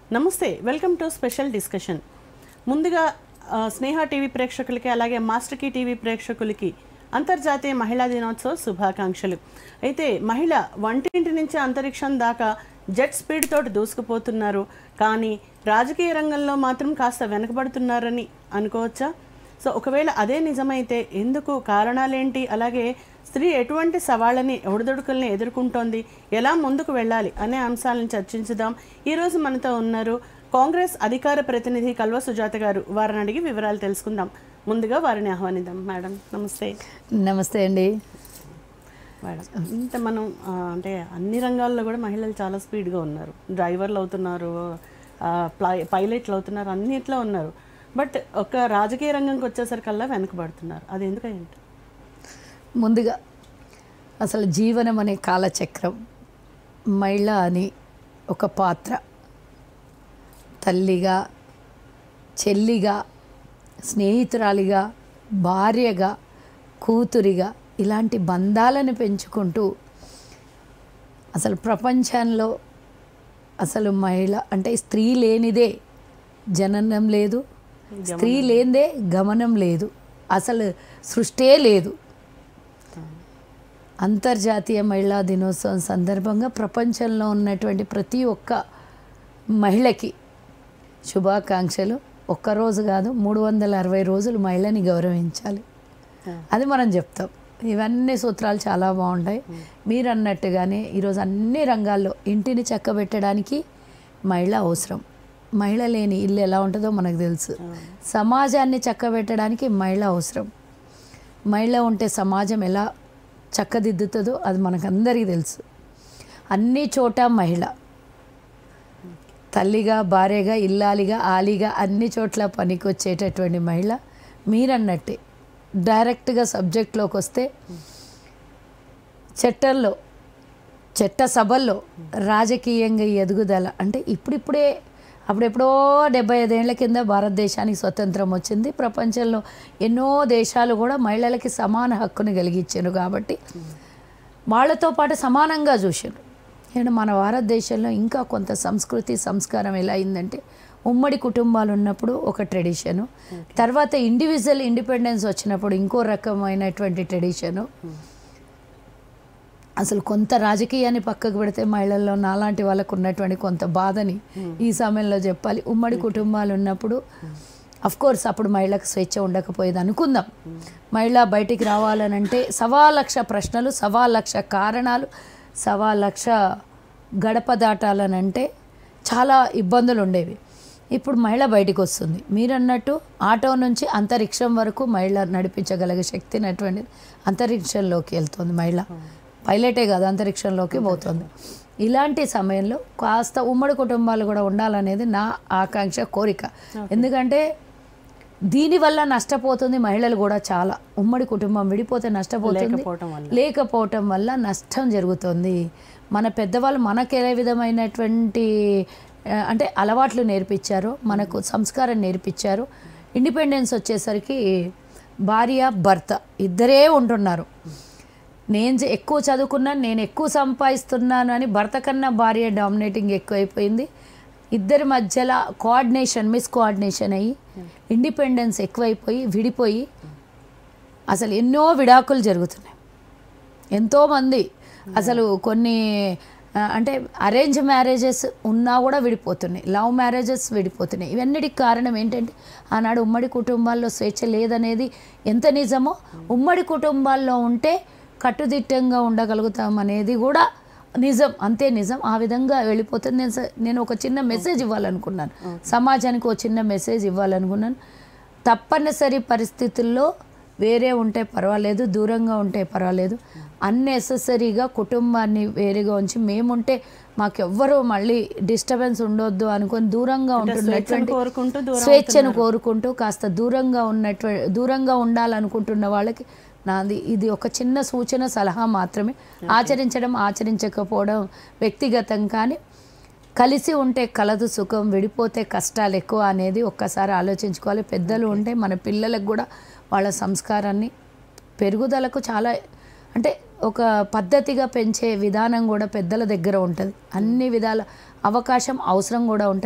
నమస్తే welcome to special discussion ముందుగా ఆ, స్నేహ టీవీ ప్రేక్షకులకి అలాగే మాస్టర్ కీ టీవీ ప్రేక్షకులకి అంతర్జాతీయ మహిళా దినోత్సవ శుభాకాంక్షలు అయితే మహిళ వంటింటి నుంచి అంతరిక్షం దాకా జెట్ స్పీడ్ తోటి దూసుకుపోతున్నారు కానీ రాజకీయ రంగంలో మాత్రం కాస్త వెనకబడుతున్నారని అనుకోవచ్చా సో ఒకవేళ అదే నిజమైతే ఎందుకు కారణాలేంటి అలాగే స్త్రీ ఎటువంటి సవాళ్ళని ఒడిదొడుకుల్ని ఎదుర్కొంటోంది ఎలా ముందుకు వెళ్ళాలి అనే అంశాలను చర్చించుదాం ఈరోజు మనతో ఉన్నారు కాంగ్రెస్ అధికార ప్రతినిధి కల్వ సుజాత గారు వారిని అడిగి వివరాలు తెలుసుకుందాం ముందుగా వారిని ఆహ్వానిద్దాం మేడం నమస్తే నమస్తే అండి మేడం ఇంత మనం ఆ, అంటే అన్ని రంగాల్లో కూడా మహిళలు చాలా స్పీడ్గా ఉన్నారు డ్రైవర్లు అవుతున్నారు ఆ, ప్లై- పైలట్లు అవుతున్నారు అన్నిట్లో ఉన్నారు బట్ ఒక రాజకీయ రంగంకి వచ్చేసరికల్లా వెనకబడుతున్నారు అది ఎందుకంటే ముందుగా అసలు జీవనం అనే కాలచక్రం మహిళ అని ఒక పాత్ర తల్లిగా చెల్లిగా స్నేహితురాలిగా భార్యగా కూతురిగా ఇలాంటి బంధాలను పెంచుకుంటూ అసలు ప్రపంచంలో అసలు మహిళ అంటే స్త్రీ లేనిదే జననం లేదు స్త్రీ లేనిదే గమనం లేదు అసలు సృష్టే లేదు అంతర్జాతీయ మహిళా దినోత్సవం సందర్భంగా ప్రపంచంలో ఉన్నటువంటి ప్రతి ఒక్క మహిళకి శుభాకాంక్షలు ఒక్కరోజు కాదు మూడు వందల అరవై రోజులు మహిళని గౌరవించాలి అది మనం చెప్తాం ఇవన్నీ సూత్రాలు చాలా బాగుంటాయి మీరు అన్నట్టుగానే ఈరోజు అన్ని రంగాల్లో ఇంటిని చక్కబెట్టడానికి మహిళ అవసరం మహిళ లేని ఇల్లు ఎలా ఉంటుందో మనకు తెలుసు సమాజాన్ని చక్కబెట్టడానికి మహిళ అవసరం మహిళ ఉంటే సమాజం ఎలా చక్కదిద్దుతుందో అది మనకందరికీ తెలుసు అన్ని చోట మహిళ తల్లిగా భార్యగా ఇల్లాలిగా ఆలిగా అన్ని చోట్ల పనికొచ్చేటటువంటి మహిళ మీరన్నట్టే డైరెక్ట్గా సబ్జెక్ట్లోకి వస్తే చట్టంలో చట్ట సభల్లో రాజకీయంగా ఎదుగుదల అంటే ఇప్పుడిప్పుడే అప్పుడెప్పుడో డెబ్బై ఐదేళ్ల కింద భారతదేశానికి స్వతంత్రం వచ్చింది ప్రపంచంలో ఎన్నో దేశాలు కూడా మహిళలకి సమాన హక్కుని కలిగించారు కాబట్టి వాళ్ళతో పాటు సమానంగా చూసారు నేను మన భారతదేశంలో ఇంకా కొంత సంస్కృతి సంస్కారం ఎలా అయిందంటే ఉమ్మడి కుటుంబాలు ఉన్నప్పుడు ఒక ట్రెడిషను తర్వాత ఇండివిజువల్ ఇండిపెండెన్స్ వచ్చినప్పుడు ఇంకో రకమైనటువంటి ట్రెడిషను అసలు కొంత రాజకీయాన్ని పక్కకు పెడితే మహిళల్లో నాలాంటి వాళ్ళకు ఉన్నటువంటి కొంత బాధని ఈ సమయంలో చెప్పాలి ఉమ్మడి కుటుంబాలు ఉన్నప్పుడు అఫ్ కోర్స్ అప్పుడు మహిళకు స్వేచ్ఛ ఉండకపోయేది అనుకుందాం మహిళ బయటికి రావాలనంటే సవా లక్ష ప్రశ్నలు సవా లక్ష కారణాలు సవా లక్ష గడప దాటాలనంటే చాలా ఇబ్బందులు ఉండేవి ఇప్పుడు మహిళ బయటికి వస్తుంది మీరు అన్నట్టు ఆటో నుంచి అంతరిక్షం వరకు మహిళ నడిపించగలిగే శక్తి అటువంటిది అంతరిక్షంలోకి వెళ్తుంది మహిళ పైలటే కాదు అంతరిక్షంలోకి పోతుంది ఇలాంటి సమయంలో కాస్త ఉమ్మడి కుటుంబాలు కూడా ఉండాలనేది నా ఆకాంక్ష కోరిక ఎందుకంటే దీనివల్ల నష్టపోతుంది మహిళలు కూడా చాలా ఉమ్మడి కుటుంబం విడిపోతే నష్టపోతుంది లేకపోవటం వల్ల లేకపోవటం వల్ల నష్టం జరుగుతుంది మన పెద్దవాళ్ళు మనకు ఏ విధమైనటువంటి ఆ, అంటే అలవాట్లు నేర్పించారు మనకు సంస్కారం నేర్పించారు ఇండిపెండెన్స్ వచ్చేసరికి భార్య భర్త ఇద్దరే ఉంటున్నారు నేను చే- ఎక్కువ చదువుకున్నాను నేను ఎక్కువ సంపాదిస్తున్నాను అని భర్త కన్నా భార్య డామినేటింగ్ ఎక్కువైపోయింది ఇద్దరి మధ్యలో కోఆర్డినేషన్ మిస్ కోఆర్డినేషన్ అయ్యి ఇండిపెండెన్స్ ఎక్కువైపోయి విడిపోయి అసలు ఎన్నో విడాకులు జరుగుతున్నాయి ఎంతోమంది అసలు కొన్ని ఆ, అంటే అరేంజ్ మ్యారేజెస్ ఉన్నా కూడా విడిపోతున్నాయి లవ్ మ్యారేజెస్ విడిపోతున్నాయి ఇవన్నిటికి కారణం ఏంటంటే ఆనాడు ఉమ్మడి కుటుంబాల్లో స్వేచ్ఛ లేదనేది ఎంత నిజమో ఉమ్మడి కుటుంబాల్లో ఉంటే కట్టుదిట్టంగా ఉండగలుగుతాం అనేది కూడా నిజం అంతే నిజం ఆ విధంగా వెళ్ళిపోతుంది నేను స- నేను ఒక చిన్న మెసేజ్ ఇవ్వాలనుకున్నాను సమాజానికి ఒక చిన్న మెసేజ్ ఇవ్వాలనుకున్నాను తప్పనిసరి పరిస్థితుల్లో వేరే ఉంటే పర్వాలేదు దూరంగా ఉంటే పర్వాలేదు అన్నెసెసరీగా కుటుంబాన్ని వేరేగా ఉంచి మేముంటే మాకెవ్వరూ మళ్ళీ డిస్టర్బెన్స్ ఉండొద్దు అనుకొని దూరంగా ఉంటున్నటువంటి కోరుకుంటూ దూరం స్వేచ్ఛను కోరుకుంటూ కాస్త దూరంగా ఉన్నట్టు దూరంగా ఉండాలనుకుంటున్న వాళ్ళకి నాది ఇది ఒక చిన్న సూచన సలహా మాత్రమే ఆచరించడం ఆచరించకపోవడం వ్యక్తిగతం కానీ కలిసి ఉంటే కలదు సుఖం విడిపోతే కష్టాలు ఎక్కువ అనేది ఒక్కసారి ఆలోచించుకోవాలి పెద్దలు ఉంటే మన పిల్లలకు కూడా వాళ్ళ సంస్కారాన్ని పెరుగుదలకు చాలా అంటే ఒక పద్ధతిగా పెంచే విధానం కూడా పెద్దల దగ్గర ఉంటుంది అన్ని విధాల అవకాశం అవసరం కూడా ఉంటుంది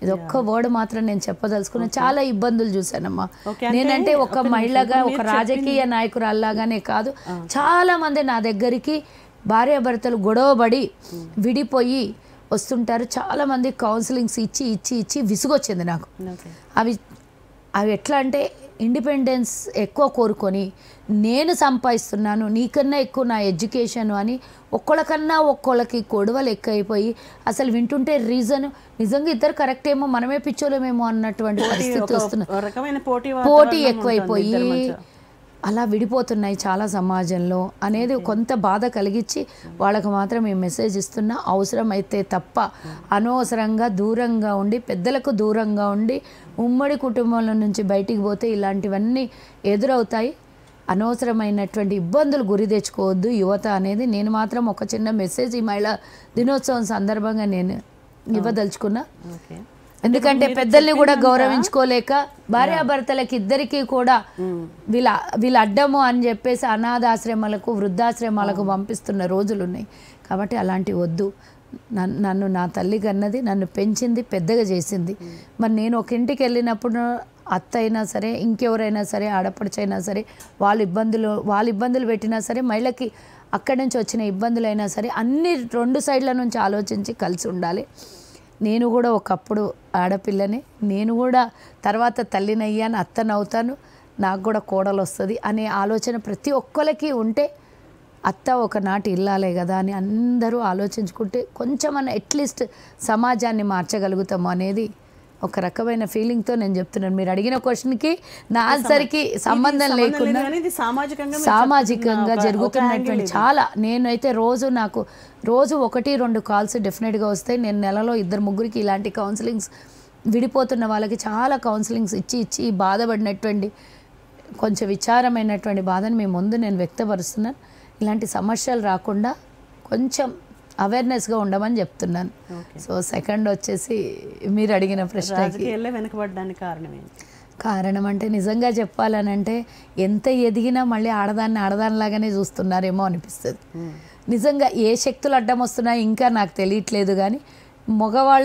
ఇది ఒక్క వర్డ్ మాత్రం నేను చెప్పదలుచుకున్నా చాలా ఇబ్బందులు చూశానమ్మా Okay, అంటే నేనంటే ఒక ఒక్క నిమిషం. మహిళగా ఇప్పుడు ఒక మీరు రాజకీయ నాయకురాల్లాగానే కాదు చాలా మంది నా దగ్గరికి భార్యాభర్తలు గొడవబడి విడిపోయి వస్తుంటారు చాలా మంది కౌన్సిలింగ్స్ ఇచ్చి ఇచ్చి ఇచ్చి విసుగొచ్చింది నాకు ఓకే అవి అవి ఎట్లా అంటే ఇండిపెండెన్స్ ఎక్కువ కోరుకొని నేను సంపాదిస్తున్నాను నీకన్నా ఎక్కువ నా ఎడ్యుకేషన్ అని ఒక్కళ్ళకన్నా ఒక్కళ్ళకి గొడవలు ఎక్కువైపోయి అసలు వింటుంటే రీజన్ నిజంగా ఇద్దరు కరెక్ట్ ఏమో మనమే పిచ్చోలేమేమో అన్నటువంటి పరిస్థితి వస్తుంది ఒక రకమైన పోటీ పోటీ వాతావరణం ఉంటుంది ఎక్కువైపోయి ఇద్దరి మధ్య. అలా విడిపోతున్నాయి చాలా సమాజంలో అనేది కొంత బాధ కలిగించి వాళ్ళకు మాత్రం ఈ మెసేజ్ ఇస్తున్నా అవసరమైతే తప్ప అనవసరంగా దూరంగా ఉండి పెద్దలకు దూరంగా ఉండి ఉమ్మడి కుటుంబంలో నుంచి బయటికి పోతే ఇలాంటివన్నీ ఎదురవుతాయి అనవసరమైనటువంటి ఇబ్బందులు గురి తెచ్చుకోవద్దు యువత అనేది నేను మాత్రం ఒక చిన్న మెసేజ్ ఈ మహిళా దినోత్సవం సందర్భంగా నేను ఇవ్వదలుచుకున్నా ఓకే ఎందుకంటే పెద్దల్ని కూడా గౌరవించుకోలేక భార్యాభర్తలకి ఇద్దరికి కూడా వీళ్ళ వీళ్ళ అడ్డము అని చెప్పేసి అనాథాశ్రమాలకు వృద్ధాశ్రమాలకు పంపిస్తున్న రోజులు ఉన్నాయి కాబట్టి అలాంటివి వద్దు నన్ను నన్ను నా తల్లి కన్నది నన్ను పెంచింది పెద్దగా చేసింది మరి నేను ఒక ఇంటికి వెళ్ళినప్పుడు అత్త అయినా సరే ఇంకెవరైనా సరే ఆడపడుచైనా సరే వాళ్ళు ఇబ్బందులు వాళ్ళు ఇబ్బందులు పెట్టినా సరే మహిళకి అక్కడి నుంచి వచ్చిన ఇబ్బందులైనా సరే అన్ని రెండు సైడ్ల నుంచి ఆలోచించి కలిసి ఉండాలి నేను కూడా ఒకప్పుడు ఆడపిల్లని నేను కూడా తర్వాత తల్లినయ్యాను అత్తనవుతాను నాకు కూడా కోడలు వస్తుంది అనే ఆలోచన ప్రతి ఒక్కరికి ఉంటే అత్త ఒకనాటి ఇల్లాలే కదా అని అందరూ ఆలోచించుకుంటే కొంచెమన్నా అట్లీస్ట్ సమాజాన్ని మార్చగలుగుతాము అనేది ఒక రకమైన ఫీలింగ్తో నేను చెప్తున్నాను మీరు అడిగిన క్వశ్చన్కి నా ఆన్సర్కి సంబంధం సంబంధం లేకుండా లేదు కానీ ఇది సామాజికంగా మీరు సామాజికంగా చెప్తున్న ఒక- ఒక జరుగుతున్నటువంటి angle ఇది. చాలా నేనైతే రోజు నాకు రోజు ఒకటి రెండు కాల్స్ డెఫినెట్గా వస్తాయి నేను నెలలో ఇద్దరు ముగ్గురికి ఇలాంటి కౌన్సిలింగ్స్ విడిపోతున్న వాళ్ళకి చాలా కౌన్సిలింగ్స్ ఇచ్చి ఇచ్చి బాధపడినటువంటి కొంచెం విచారమైనటువంటి బాధను మీ ముందు నేను వ్యక్తపరుస్తున్నాను ఇలాంటి సమస్యలు రాకుండా కొంచెం అవేర్నెస్గా ఉండమని చెప్తున్నాను ఓకే. సో సెకండ్ వచ్చేసి మీరు అడిగిన ప్రశ్నకి రాజకీయాల్లో వెనుకబడడానికి కారణం ఏంటి కారణం అంటే నిజంగా చెప్పాలనంటే ఎంత ఎదిగినా మళ్ళీ ఆడదాన్ని ఆడదానిలాగానే చూస్తున్నారేమో అనిపిస్తుంది నిజంగా ఏ శక్తులు అడ్డం వస్తున్నాయో ఇంకా నాకు తెలియట్లేదు కానీ మగవాళ్ళ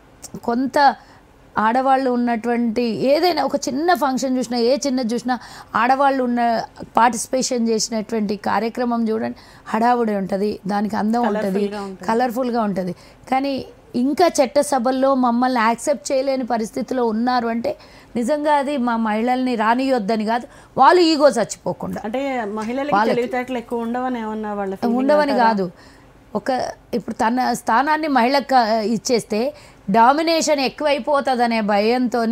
కొంత ఆడవాళ్ళు ఉన్నటువంటి ఏదైనా ఒక చిన్న ఫంక్షన్ చూసినా ఏ చిన్న చూసినా ఆడవాళ్ళు ఉన్న పార్టిసిపేషన్ చేసినటువంటి కార్యక్రమం చూడండి హడావుడి ఉంటుంది దానికి అందం ఉంటుంది Colourfulగా ఉంటుంది. కలర్ఫుల్గా ఉంటుంది కానీ ఇంకా చట్టసభల్లో మమ్మల్ని యాక్సెప్ట్ చేయలేని పరిస్థితిలో ఉన్నారు అంటే నిజంగా అది మా మహిళల్ని రానియొద్దని కాదు వాళ్ళు ఈగో చచ్చిపోకుండా అంటే మహిళలకి తెలివితేటలు ఎక్కువ ఉండవని ఏమన్నా వాళ్ళ feeling ఉండవని అంటారా? కాదు ఒక ఇప్పుడు తన స్థానాన్ని మహిళకు ఇచ్చేస్తే డామినేషన్ ఎక్కువైపోతుందనే భయంతో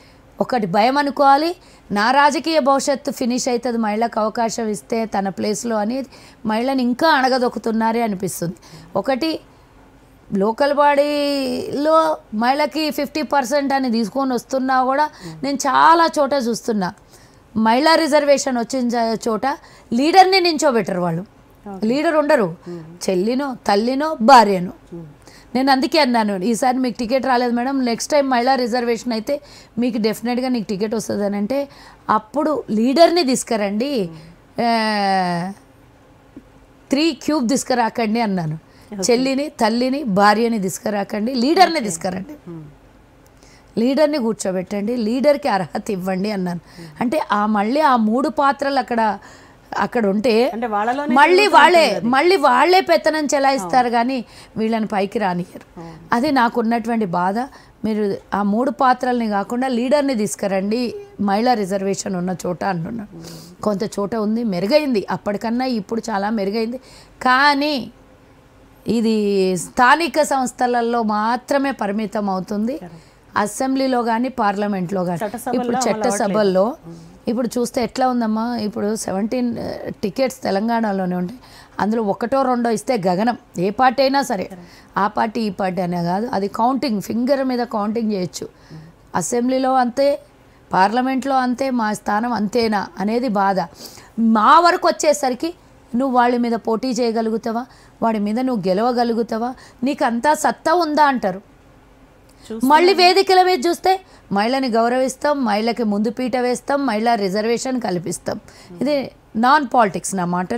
ఒకటి భయం అనుకోవాలి నా రాజకీయ భవిష్యత్తు ఫినిష్ అవుతుంది మహిళకు అవకాశం ఇస్తే తన ప్లేస్లో అనేది మహిళని ఇంకా అణగదొక్కుతున్నారే అనిపిస్తుంది ఒకటి లోకల్ బాడీలో మహిళకి ఫిఫ్టీ పర్సెంట్ అని తీసుకొని వస్తున్నా కూడా నేను చాలా చోట చూస్తున్నా మహిళా రిజర్వేషన్ వచ్చిన చ- చోట లీడర్ని నించోబెట్టరు వాళ్ళు లీడర్ ఉండరు చెల్లినో తల్లినో భార్యను నేను అందుకే అన్నాను ఈసారి మీకు టికెట్ రాలేదు మేడం నెక్స్ట్ టైం మహిళా రిజర్వేషన్ అయితే మీకు డెఫినెట్గా నీకు టికెట్ వస్తుంది అని అంటే అప్పుడు లీడర్ని తీసుకురండి ఆ, త్రీ క్యూబ్ తీసుకురాకండి అన్నాను చెల్లిని తల్లిని భార్యని తీసుకురాకండి లీడర్ని తీసుకురండి లీడర్ని కూర్చోబెట్టండి లీడర్కి అర్హత ఇవ్వండి అన్నాను అంటే ఆ మళ్ళీ ఆ మూడు పాత్రలు అక్కడ అక్కడ ఉంటే అంటే వాళ్ళలోనే మళ్ళీ వాళ్ళే మళ్ళీ వాళ్ళే పెత్తనం చెలాయిస్తారు కానీ వీళ్ళని పైకి రానియరు అది నాకున్నటువంటి బాధ మీరు ఆ మూడు పాత్రల్ని కాకుండా లీడర్ని తీసుకురండి మహిళా రిజర్వేషన్ ఉన్న చోట అంటున్నాను కొంత చోట ఉంది మెరుగైంది అప్పటికన్నా ఇప్పుడు చాలా మెరుగైంది కానీ ఇది స్థానిక సంస్థలలో మాత్రమే పరిమితం అవుతుంది అసెంబ్లీలో కానీ పార్లమెంట్లో కానీ చట్టసభల్లో ఇప్పుడు అమలు చట్టసభల్లో ఇప్పుడు చూస్తే ఎట్లా ఉందమ్మా ఇప్పుడు సెవెంటీన్ టికెట్స్ తెలంగాణలోనే ఉంటాయి అందులో ఒకటో రెండో ఇస్తే గగనం ఏ పార్టీ అయినా సరే ఆ పార్టీ ఈ పార్టీ అనే కాదు అది కౌంటింగ్ ఫింగర్ మీద కౌంటింగ్ చేయొచ్చు అసెంబ్లీలో అంతే పార్లమెంట్లో అంతే మా స్థానం అంతేనా అనేది బాధ మా వరకు వచ్చేసరికి నువ్వు వాళ్ళ మీద పోటీ చేయగలుగుతావా వాడి మీద నువ్వు గెలవగలుగుతావా నీకు అంతా సత్తా ఉందా అంటారు మళ్ళీ వేదికల మీద చూస్తే మహిళని గౌరవిస్తాం మహిళకి ముందు పీట వేస్తాం మహిళా రిజర్వేషన్ కల్పిస్తాం ఇది నాన్ పాలిటిక్స్ నా మాటలు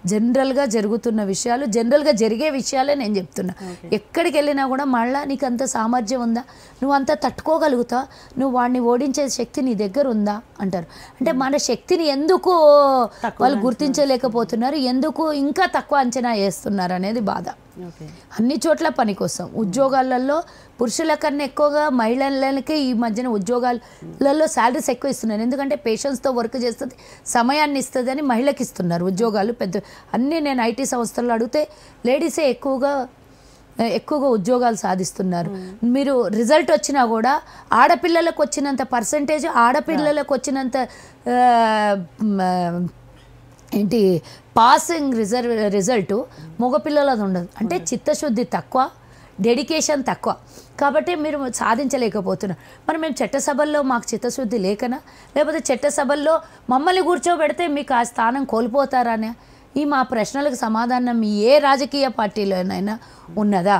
జనరల్గా జరుగుతున్న విషయాలు జనరల్గా జరిగే విషయాలే నేను చెప్తున్నా ఎక్కడికి వెళ్ళినా కూడా మళ్ళా నీకు అంత సామర్థ్యం ఉందా నువ్వు అంత తట్టుకోగలుగుతా నువ్వు వాడిని ఓడించే శక్తి నీ దగ్గర ఉందా అంటారు అంటే మన శక్తిని ఎందుకు వాళ్ళు గుర్తించలేకపోతున్నారు ఎందుకు ఇంకా తక్కువ అంచనా వేస్తున్నారు అనేది బాధ ఓకే అన్ని చోట్ల పని కోసం ఉద్యోగాలలో పురుషుల కన్నా ఎక్కువగా మహిళలకే ఈ మధ్యన ఉద్యోగాలలో శాలరీస్ ఎక్కువ ఇస్తున్నారు ఎందుకంటే పేషెంట్స్తో వర్క్ చేస్తుంది సమయాన్ని ఇస్తుంది అని మహిళకి ఇస్తున్నారు ఉద్యోగాలు పెద్ద అన్నీ నేను ఐటీ సంస్థల్లో అడిగితే లేడీసే ఎక్కువగా ఎక్కువగా ఉద్యోగాలు సాధిస్తున్నారు మీరు రిజల్ట్ వచ్చినా కూడా ఆడపిల్లలకు వచ్చినంత పర్సంటేజ్ ఆడపిల్లలకు వచ్చినంత ఆ, మ, ఏంటి పాసింగ్ రిజర్వ్ రిజల్ట్ మగపిల్లలది ఉండదు అంటే చిత్తశుద్ధి తక్కువ డెడికేషన్ తక్కువ కాబట్టి మీరు సాధించలేకపోతున్నారు మరి మేము చట్టసభల్లో మాకు చిత్తశుద్ధి లేకనా లేకపోతే చట్టసభల్లో మమ్మల్ని కూర్చోబెడితే మీకు ఆ స్థానం కోల్పోతారనే ఈ మా ప్రశ్నలకు సమాధానం ఏ రాజకీయ పార్టీలోనైనా ఉన్నదా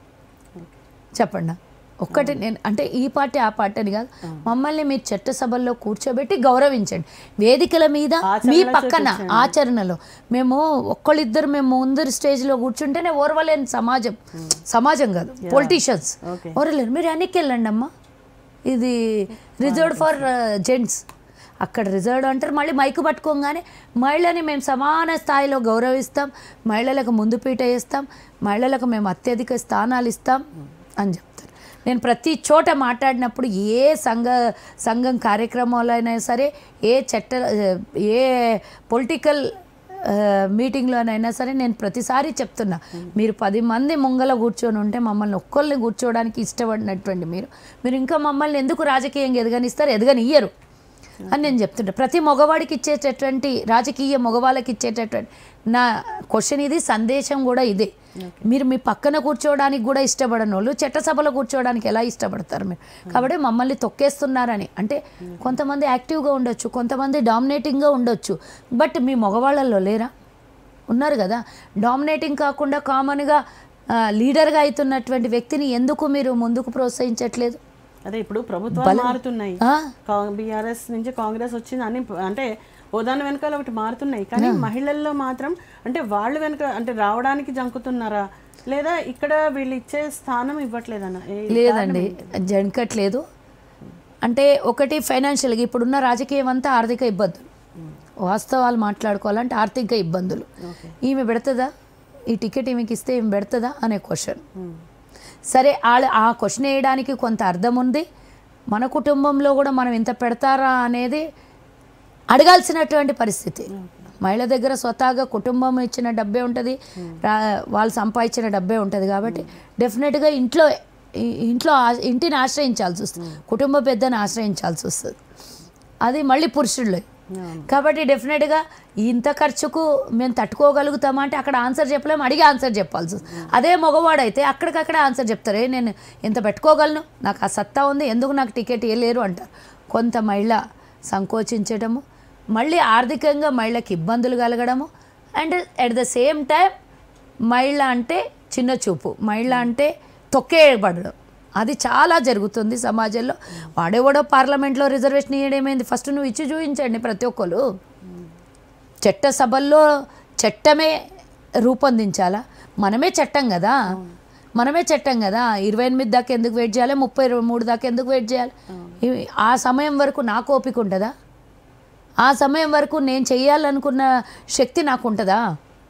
చెప్పండి ఒక్కటి నేను అంటే ఈ పార్టీ ఆ పార్టీ అని కాదు మమ్మల్ని మీరు చట్టసభల్లో కూర్చోబెట్టి గౌరవించండి వేదికల మీద మీ ఆచరణలో పక్కన ఆచరణలో మేము ఒక్కళ్ళిద్దరు మేము ముందరి స్టేజ్లో కూర్చుంటేనే ఓర్వలేని సమాజం సమాజం కాదు పొలిటీషియన్స్ Okay. ఓరలేరు మీరు వెనక్కి వెళ్ళండి అమ్మా ఇది రిజర్వ్డ్ ఫర్ జెంట్స్ అక్కడ రిజర్వ్డ్ అంటారు మళ్ళీ మైకు పట్టుకోగానే మహిళని మేము సమాన స్థాయిలో గౌరవిస్తాం మహిళలకు ముందు పీట వేస్తాం మహిళలకు మేము అత్యధిక స్థానాలు ఇస్తాం అని చెప్తారు నేను ప్రతి చోట మాట్లాడినప్పుడు ఏ సంఘ సంఘం కార్యక్రమాలు అయినా సరే ఏ చట్ట ఏ పొలిటికల్ మీటింగ్లోనైనా సరే నేను ప్రతిసారి చెప్తున్నా మీరు పది మంది ముంగల కూర్చొని ఉంటే మమ్మల్ని ఒక్కళ్ళని కూర్చోవడానికి ఇష్టపడినటువంటి మీరు మీరు ఇంకా మమ్మల్ని ఎందుకు రాజకీయంగా ఎదగనిస్తారు ఎదగనియ్యరు అని నేను చెప్తుంటా ప్రతి మగవాడికి ఇచ్చేటటువంటి రాజకీయ మగవాళ్ళకి ఇచ్చేటటువంటి నా క్వశ్చన్ ఇది సందేశం కూడా ఇదే మీరు మీ పక్కన కూర్చోవడానికి కూడా ఇష్టపడని వాళ్ళు చట్టసభలో కూర్చోవడానికి ఎలా ఇష్టపడతారు మీరు కాబట్టి మమ్మల్ని తొక్కేస్తున్నారని అంటే కొంతమంది యాక్టివ్గా ఉండొచ్చు కొంతమంది డామినేటింగ్గా ఉండొచ్చు బట్ మీ మగవాళ్ళల్లో లేరా ఉన్నారు కదా డామినేటింగ్ కాకుండా కామన్గా లీడర్గా అవుతున్నటువంటి వ్యక్తిని ఎందుకు మీరు ముందుకు ప్రోత్సహించట్లేదు అదే ఇప్పుడు ప్రభుత్వాలు మారుతున్నాయి ఆ? బీఆర్ఎస్ నుంచి కాంగ్రెస్ వచ్చింది అన్ని అంటే ఓదాని వెనకాల ఒకటి మారుతున్నాయి కానీ మహిళల్లో మాత్రం అంటే వాళ్ళు వెనక అంటే రావడానికి జంకుతున్నారా లేదా ఇక్కడ వీళ్ళు ఇచ్చే స్థానం ఇవ్వట్లేదన్న ఏ- లేదండి జంకట్లేదు అంటే ఒకటి ఫైనాన్షియల్గా ఇప్పుడున్న రాజకీయం అంతా ఆర్థిక ఇబ్బందులు వాస్తవాలు మాట్లాడుకోవాలంటే ఆర్థిక ఇబ్బందులు ఈమె పెడుతుందా ఈ టికెట్ ఈమెకి ఇస్తే ఈమె పెడుతుందా అనే క్వశ్చన్ ఉమ్. సరే వాళ్ళ ఆ క్వశ్చన్ వేయడానికి కొంత అర్థం ఉంది మన కుటుంబంలో కూడా మనం ఇంత పెడతారా అనేది అడగాల్సినటువంటి పరిస్థితి మహిళ దగ్గర స్వతహాగా కుటుంబం ఇచ్చిన డబ్బే ఉంటుంది రా- వాళ్ళు సంపాదించిన డబ్బే ఉంటుంది కాబట్టి డెఫినెట్గా ఇంట్లో ఈ- ఇంట్లో ఆ- ఇంటిని ఆశ్రయించాల్సి వస్తుంది కుటుంబ పెద్దని ఆశ్రయించాల్సి వస్తుంది అది మళ్ళీ పురుషుల్లో అవును. కాబట్టి డెఫినెట్గా ఇంత ఖర్చుకు మేము తట్టుకోగలుగుతామా అంటే అక్కడ ఆన్సర్ చెప్పలేము అడిగి ఆన్సర్ చెప్పాల్సి వస్తుంది అదే మగవాడైతే అక్కడికక్కడే ఆన్సర్ చెప్తారు "ఏ, నేను ఇంత పెట్టుకోగలను నాకు ఆ సత్తా ఉంది ఎందుకు నాకు టికెట్ ఇవ్వలేరు అంటారు కొంత మహిళ సంకోచించడము మళ్ళీ ఆర్థికంగా మహిళకి ఇబ్బందులు కలగడము and at the same time మహిళ అంటే చిన్న చూపు మహిళ అంటే తొక్కేయబడడం అది చాలా జరుగుతుంది సమాజంలో వాడేవాడో పార్లమెంట్లో రిజర్వేషన్ ఇవ్వడమేంది ఫస్ట్ నువ్వు ఇచ్చి చూపించండి ప్రతి ఒక్కరు చట్ట సభల్లో చట్టమే రూపొందించాలా మనమే చట్టం కదా మనమే చట్టం కదా ఇరవై ఎనిమిది దాకా ఎందుకు వెయిట్ చేయాలి ముప్పై మూడు దాకా ఎందుకు వెయిట్ చేయాలి ఇవి- ఆ సమయం వరకు నాకు ఓపిక ఉంటుందా ఆ సమయం వరకు నేను చేయాలనుకున్న శక్తి నాకు ఉంటుందా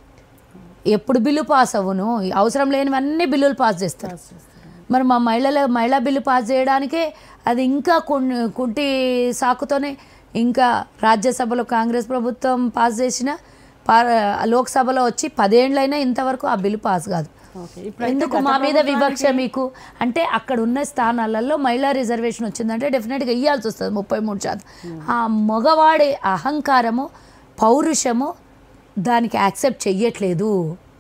ఎప్పుడు బిల్లు పాస్ అవ్వను అవసరం లేనివన్నీ బిల్లులు పాస్ చేస్తారు మరి మా మహిళల మహిళా బిల్లు పాస్ చేయడానికే అది ఇంకా కుం- కుంటి సాకుతోనే ఇంకా రాజ్యసభలో కాంగ్రెస్ ప్రభుత్వం పాస్ చేసిన పా- లోక్సభలో వచ్చి పదేండ్లైనా ఇంతవరకు ఆ బిల్లు పాస్ కాదు ఓకే ఇప్పుడు ఎందుకు మా మీద వివక్ష మీకు అంటే అక్కడ ఉన్న స్థానాలలో మహిళా రిజర్వేషన్ వచ్చిందంటే డెఫినెట్గా ఇవ్వాల్సి వస్తుంది ముప్పై మూడు శాతం ఆ మగవాడి అహంకారము పౌరుషము దానికి యాక్సెప్ట్ చెయ్యట్లేదు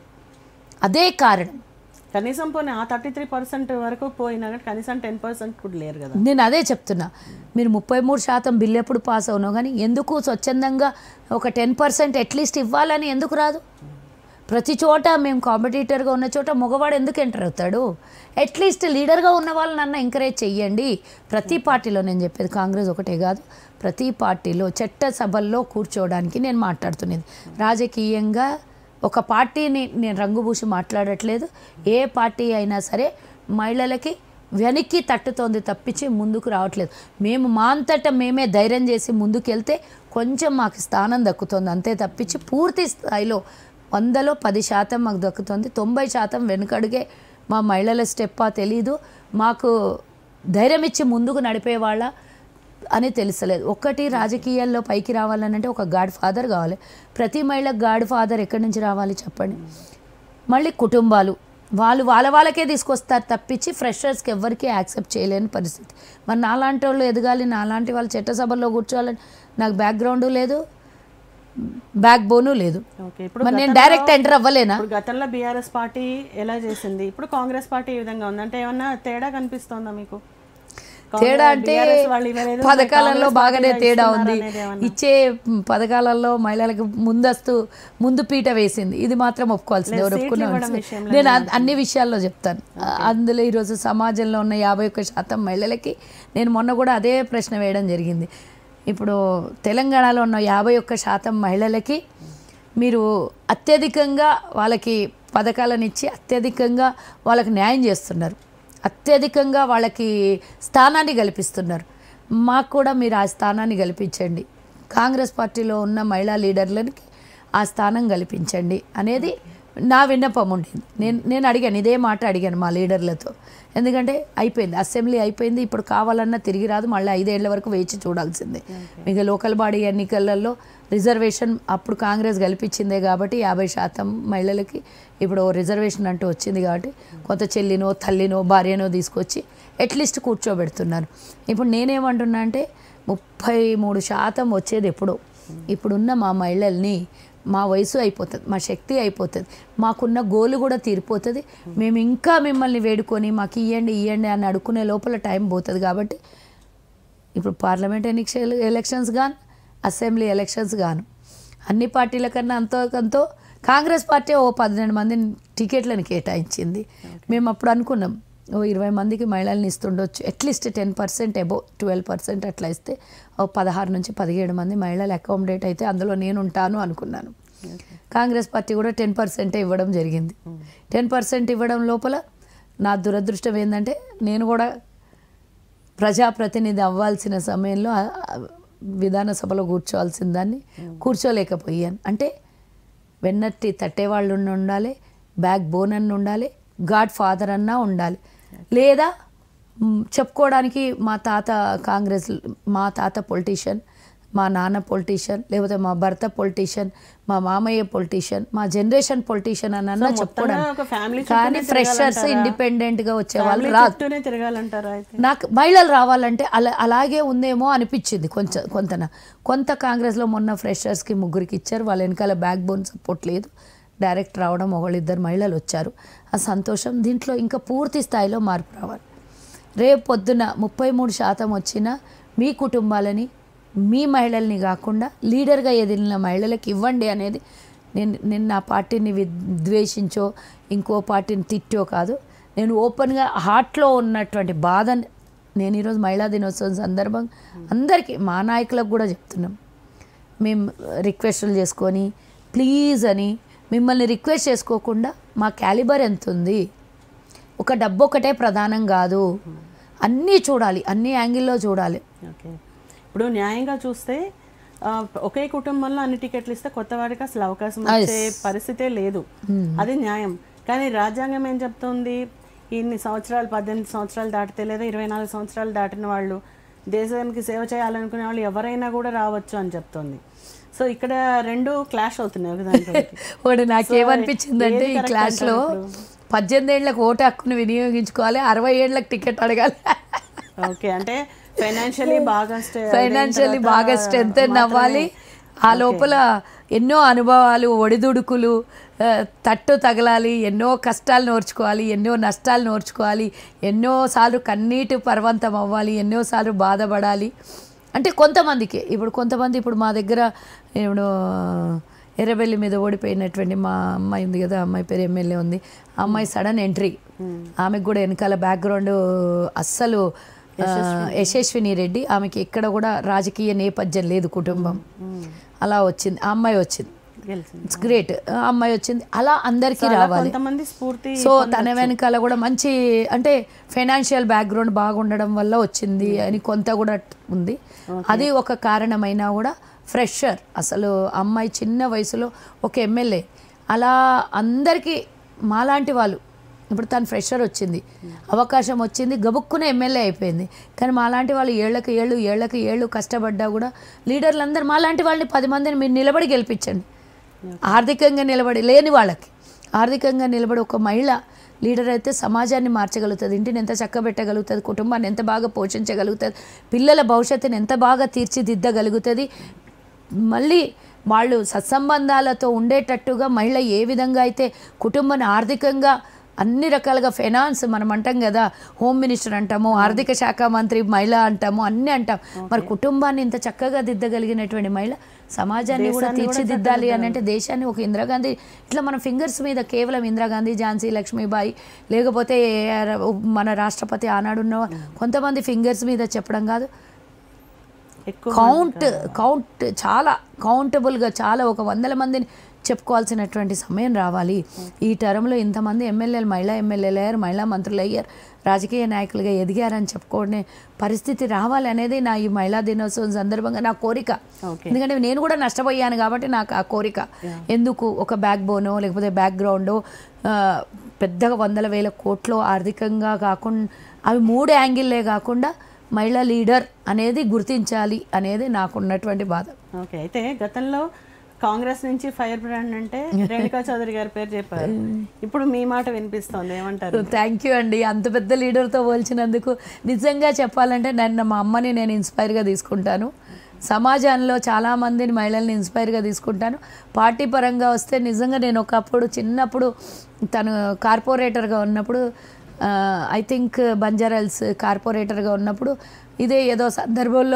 అదే కారణం కనీసం పోనీ ఆ థర్టీ త్రీ పర్సెంట్ వరకు పోయినా కానీ కనీసం టెన్ పర్సెంట్ కూడా లేరు కదా నేను అదే చెప్తున్నా మీరు ముప్పై మూడు శాతం బిల్ ఎప్పుడు పాస్ అవునో కానీ ఎందుకు స్వచ్ఛందంగా ఒక టెన్ పర్సెంట్ అట్లీస్ట్ ఇవ్వాలని ఎందుకు రాదు ప్రతి చోట మేము కాంపిటీటర్గా ఉన్న చోట మగవాడు ఎందుకు ఎంటర్ అవుతాడు అట్లీస్ట్ లీడర్గా ఉన్న వాళ్ళని అన్న ఎంకరేజ్ చెయ్యండి ప్రతి పార్టీలో నేను చెప్పేది కాంగ్రెస్ ఒకటే కాదు ప్రతి పార్టీలో చట్ట సభల్లో కూర్చోవడానికి నేను మాట్లాడుతున్నది రాజకీయంగా ఒక పార్టీని నేను రంగుభూసి మాట్లాడట్లేదు ఏ పార్టీ అయినా సరే మహిళలకి వెనక్కి తట్టుతోంది తప్పించి ముందుకు రావట్లేదు మేము మా అంతట మేమే ధైర్యం చేసి ముందుకెళ్తే కొంచెం మాకు స్థానం దక్కుతుంది అంతే తప్పించి పూర్తి స్థాయిలో వందలో పది శాతం మాకు దక్కుతుంది తొంభై శాతం వెనుకడుగే మా మహిళల స్టెప్పా తెలీదు మాకు ధైర్యం ఇచ్చి ముందుకు నడిపే వాళ్ళ అని తెలుసలేదు ఒక్కటి రాజకీయాల్లో పైకి రావాలనంటే ఒక గాడ్ ఫాదర్ కావాలి ప్రతి మహిళకు గాడ్ ఫాదర్ ఎక్కడి నుంచి రావాలి చెప్పండి మళ్ళీ కుటుంబాలు వాళ్ళు వాళ్ళ వాళ్ళకే తీసుకొస్తారు తప్పించి ఫ్రెషర్స్కి ఎవ్వరికీ యాక్సెప్ట్ చేయలేని పరిస్థితి మరి నాలాంటి వాళ్ళు ఎదగాలి నాలాంటి వాళ్ళు చట్టసభల్లో కూర్చోవాలని నాకు బ్యాక్గ్రౌండ్ లేదు బ్యాక్ బోను లేదు ఓకే ఇప్పుడు మరి నేను గతంలో- డైరెక్ట్ ఎంటర్ అవ్వలేనా ఇప్పుడు గతంలో బీఆర్ఎస్ పార్టీ ఎలా చేసింది ఇప్పుడు కాంగ్రెస్ పార్టీ ఈ విధంగా ఉంది అంటే ఏమన్నా తేడా కనిపిస్తోందా మీకు తేడా అంటే BRS వాళ్ళు ఇవ్వలేదు, పథకాలలో కాంగ్రెస్ బాగానే పార్టీలో తేడా ఇస్తున్నారు ఉంది అనేది ఏమన్నా? ఇచ్చే పథకాలలో మహిళలకు ముందస్తు ముందు పీట వేసింది ఇది మాత్రం ఒప్పుకోవాల్సింది ఎవరు సీట్లు ఒప్పుకున్నా ఇవ్వడం విషయంలో నేను అన్- అన్ని విషయాల్లో చెప్తాను అందులో ఈరోజు సమాజంలో ఉన్న యాభై ఒక్క శాతం మహిళలకి నేను మొన్న కూడా అదే ప్రశ్న వేయడం జరిగింది ఇప్పుడు తెలంగాణలో ఉన్న యాభై ఒక్క శాతం మహిళలకి మీరు అత్యధికంగా వాళ్ళకి పథకాలను ఇచ్చి అత్యధికంగా వాళ్ళకి న్యాయం చేస్తున్నారు అత్యధికంగా వాళ్ళకి స్థానాన్ని కల్పిస్తున్నారు మాకు కూడా మీరు ఆ స్థానాన్ని కల్పించండి కాంగ్రెస్ పార్టీలో ఉన్న మహిళా లీడర్లకి ఆ స్థానం కల్పించండి అనేది నా విన్నపం ఉండింది నేను నేను అడిగాను ఇదే మాట అడిగాను మా లీడర్లతో ఎందుకంటే అయిపోయింది అసెంబ్లీ అయిపోయింది ఇప్పుడు కావాలన్నా తిరిగి రాదు మళ్ళీ ఐదేళ్ల వరకు వేచి చూడాల్సిందే మీకు లోకల్ బాడీ ఎన్నికలలో రిజర్వేషన్ అప్పుడు కాంగ్రెస్ కల్పించిందే కాబట్టి యాభై శాతం మహిళలకి ఇప్పుడు ఓ రిజర్వేషన్ అంటూ వచ్చింది కాబట్టి కొంత చెల్లినో తల్లినో భార్యనో తీసుకొచ్చి అట్లీస్ట్ కూర్చోబెడుతున్నారు ఇప్పుడు నేనేమంటున్నా అంటే ముప్పై మూడు శాతం వచ్చేది ఎప్పుడో ఇప్పుడున్న మా మహిళల్ని మా వయసు అయిపోతుంది మా శక్తి అయిపోతుంది మాకున్న గోలు కూడా తీరిపోతుంది మేము ఇంకా మిమ్మల్ని వేడుకొని మాకు ఇవ్వండి ఇవ్వండి అని అడుక్కునే లోపల టైం పోతుంది కాబట్టి ఇప్పుడు పార్లమెంట్ ఎన్నికల ఎలక్షన్స్ గాను అసెంబ్లీ ఎలక్షన్స్ గాను అన్ని పార్టీల కన్నా అంతో కొంతో కాంగ్రెస్ పార్టీ ఓ పన్నెండు మందిని టికెట్లను కేటాయించింది మేము అప్పుడు అనుకున్నాం ఓ ఇరవై మందికి మహిళల్ని ఇస్తుండొచ్చు అట్లీస్ట్ టెన్ పర్సెంట్ అబో ట్వెల్వ్ పర్సెంట్ అట్లా ఇస్తే ఓ పదహారు నుంచి పదిహేడు మంది మహిళలు అకామిడేట్ అయితే అందులో నేను ఉంటాను అనుకున్నాను కాంగ్రెస్ పార్టీ కూడా టెన్ పర్సెంటే ఇవ్వడం జరిగింది టెన్ పర్సెంట్ ఇవ్వడం లోపల నా దురదృష్టం ఏంటంటే నేను కూడా ప్రజాప్రతినిధి అవ్వాల్సిన సమయంలో ఆ- ఆ విధాన సభలో కూర్చోవాల్సిన దాన్ని కూర్చోలేకపోయాను అంటే వెన్నట్టి తట్టేవాళ్ళు ఉన్న ఉండాలి బ్యాక్ బోన్ అన్న ఉండాలి గాడ్ ఫాదర్ అన్నా ఉండాలి లేదా మ్, చెప్పుకోవడానికి మా తాత కాంగ్రెస్ మా తాత పొలిటీషియన్ మా నాన్న పొలిటీషియన్ లేకపోతే మా భర్త పొలిటీషియన్ మా మామయ్య పొలిటీషియన్ మా జనరేషన్ పొలిటీషియన్ అని అన్నా మొత్తంగా ఒక చెప్పుకోవడానికి ఫ్యామిలీ కానీ ఫ్రెషర్స్ ఇండిపెండెంట్గా వచ్చే వాళ్ళు ఫ్యామిలీ రాదు చుట్టూనే తిరగాలంటారా అయితే నాకు మహిళలు రావాలంటే అలా అలాగే ఉందేమో అనిపించింది కొంచెం కొంతన కొంత కాంగ్రెస్లో మొన్న ఫ్రెషర్స్కి ముగ్గురికి ఇచ్చారు వాళ్ళ వెనకాల బ్యాక్ బోన్ సపోర్ట్ లేదు డైరెక్ట్ రావడం ఒకళ్ళిద్దరు మహిళలు వచ్చారు ఆ సంతోషం దీంట్లో ఇంకా పూర్తి స్థాయిలో మార్పు రావాలి రేపు పొద్దున ముప్పై మూడు శాతం వచ్చిన మీ కుటుంబాలని మీ మహిళల్ని కాకుండా లీడర్గా ఎదిరిన మహిళలకు ఇవ్వండి అనేది నేను నేను నా పార్టీని విద్వేషించో ఇంకో పార్టీని తిట్టో కాదు నేను ఓపెన్గా హార్ట్లో ఉన్నటువంటి బాధని నేను ఈరోజు మహిళా దినోత్సవం సందర్భం అందరికీ మా నాయకులకు కూడా చెప్తున్నాం మేము రిక్వెస్టులు చేసుకొని ప్లీజ్ అని మిమ్మల్ని రిక్వెస్ట్ చేసుకోకుండా మా క్యాలిబర్ ఎంత ఉంది ఒక డబ్బు ఒకటే ప్రధానం కాదు అన్నీ చూడాలి అన్ని యాంగిల్లో చూడాలి ఓకే ఇప్పుడు న్యాయంగా చూస్తే ఆ, ఒకే కుటుంబంలో అన్ని టికెట్లు ఇస్తే కొత్త వాడికి అసలు అవకాశం వచ్చే పరిస్థితే లేదు అది న్యాయం కానీ రాజ్యాంగం ఏం చెప్తుంది ఇన్ని సంవత్సరాలు పద్దెనిమిది సంవత్సరాలు దాటితే లేదా ఇరవై నాలుగు సంవత్సరాలు దాటిన వాళ్ళు దేశానికి సేవ చేయాలనుకునే వాళ్ళు ఎవరైనా కూడా రావచ్చు అని చెప్తుంది సో ఇక్కడ రెండు క్లాష్ అవుతున్నాయి ఒకదానితో ఒకటి. ఒకటి నాకేమనిపించిందంటే ఏది ఈ correct క్లాస్లో అంటారు పద్దెనిమిది ఏళ్ళకి ఓటు హక్కును వినియోగించుకోవాలి అరవై ఏళ్ళకి టికెట్ అడగాలి ఓకే అంటే ఫైనాన్షియలీ బాగా స్టే- ఫైనాన్షియల్లీ తర్వాత బాగా స్ట్రెంత్ అవ్వాలి ఆ లోపల ఎన్నో అనుభవాలు ఒడిదుడుకులు ఆ, తట్టు తగలాలి ఎన్నో కష్టాలు నోర్చుకోవాలి ఎన్నో నష్టాలు నోర్చుకోవాలి ఎన్నోసార్లు కన్నీటి పర్వంతం అవ్వాలి ఎన్నోసార్లు బాధపడాలి అంటే కొంతమందికి ఇప్పుడు కొంతమంది ఇప్పుడు మా దగ్గర ఇప్పుడు ఎర్రబెల్లి మీద ఓడిపోయినటువంటి మా అమ్మాయి ఉంది కదా ఆ అమ్మాయి పేరు ఎమ్మెల్యే ఉంది ఆ అమ్మాయి సడన్ ఎంట్రీ ఆమెకు కూడా వెనకాల బ్యాక్గ్రౌండ్ అస్సలు ఆ, యశస్విని రెడ్డి ఆమెకి ఎక్కడ కూడా రాజకీయ నేపథ్యం లేదు కుటుంబం అలా వచ్చింది ఆ అమ్మాయి వచ్చింది గెలిచింది ఇట్స్ గ్రేట్ అమ్మాయి వచ్చింది అలా అందరికీ అలా రావాలి కొంతమంది స్ఫూర్తి సో తన వెనకాల కూడా మంచి అంటే ఫైనాన్షియల్ బ్యాక్గ్రౌండ్ బాగుండడం వల్ల వచ్చింది అని కొంత కూడా ఉంది అది ఒక కారణమైనా కూడా ఫ్రెషర్ అసలు అమ్మాయి చిన్న వయసులో ఒక ఎమ్మెల్యే అలా అందరికీ మాలాంటి వాళ్ళు ఇప్పుడు తను ఫ్రెషర్ వచ్చింది అవకాశం వచ్చింది గబుక్కున ఎమ్మెల్యే అయిపోయింది కానీ మాలాంటి వాళ్ళు ఏళ్ళకి ఏళ్ళు ఏళ్ళకి ఏళ్ళు కష్టపడ్డా కూడా లీడర్లు అందరూ మాలాంటి వాళ్ళని పది మందిని మీరు నిలబడి గెలిపించండి ఆర్థికంగా నిలబడి లేని వాళ్ళకి ఆర్థికంగా నిలబడి ఒక మహిళ లీడర్ అయితే సమాజాన్ని మార్చగలుగుతుంది ఇంటిని ఎంత చక్కబెట్టగలుగుతుంది కుటుంబాన్ని ఎంత బాగా పోషించగలుగుతుంది పిల్లల భవిష్యత్తుని ఎంత బాగా తీర్చిదిద్దగలుగుతుంది మళ్ళీ వాళ్ళు సత్సంబంధాలతో ఉండేటట్టుగా మహిళ ఏ విధంగా అయితే కుటుంబాన్ని ఆర్థికంగా అన్ని రకాలుగా ఫైనాన్స్ మనం అంటాం కదా హోమ్ మినిస్టర్ అంటాము ఆర్థిక శాఖ మంత్రి మహిళ అంటాము అన్నీ అంటాం మరి కుటుంబాన్ని ఇంత చక్కగా దిద్దగలిగినటువంటి మహిళ సమాజాన్ని కూడా తీర్చిదిద్దాలి అని అంటే దేశాన్ని ఒక ఇందిరాగాంధీ ఇట్లా మన ఫింగర్స్ మీద కేవలం ఇందిరాగాంధీ ఝాన్సీ లక్ష్మీబాయి లేకపోతే మన రాష్ట్రపతి ఆనాడున్న కొంతమంది ఫింగర్స్ మీద చెప్పడం కాదు ఎక్కువ కౌంట్ కౌంట్ చాలా కౌంటబుల్గా చాలా ఒక వందల మందిని చెప్పుకోవాల్సినటువంటి సమయం రావాలి ఈ టర్మ్లో ఇంతమంది ఎమ్మెల్యేలు మహిళా ఎమ్మెల్యేలు అయ్యారు మహిళా మంత్రులు అయ్యారు రాజకీయ నాయకులుగా ఎదిగారని చెప్పుకునే పరిస్థితి రావాలి అనేది నా ఈ మహిళా దినోత్సవం సందర్భంగా నా కోరిక ఓకే ఎందుకంటే నేను కూడా నష్టపోయాను కాబట్టి నాకు ఆ కోరిక ఎందుకు ఒక బ్యాక్ బోనో లేకపోతే బ్యాక్గ్రౌండో పెద్దగా వందల వేల కోట్లు ఆర్థికంగా కాకుండా అవి మూడు యాంగిల్లే కాకుండా మహిళా లీడర్ అనేది గుర్తించాలి అనేది నాకున్నటువంటి బాధ ఓకే అయితే గతంలో కాంగ్రెస్ నుంచి ఫైర్ బ్రాండ్ అంటే రేణుకా చౌదరి గారి పేరు చెప్పారు ఇప్పుడు మీ మాట వినిపిస్తోంది ఏమంటారు థ్యాంక్ యూ అండి అంత పెద్ద లీడర్తో పోల్చినందుకు నిజంగా చెప్పాలంటే నన్ను మా అమ్మని నేను ఇన్స్పైర్గా తీసుకుంటాను సమాజంలో చాలామందిని మహిళల్ని ఇన్స్పైర్గా తీసుకుంటాను పార్టీ పరంగా వస్తే నిజంగా నేను ఒకప్పుడు చిన్నప్పుడు తను కార్పొరేటర్గా ఉన్నప్పుడు ఐ థింక్ బంజారాల్స్ కార్పొరేటర్గా ఉన్నప్పుడు ఇదే ఏదో సందర్భంలో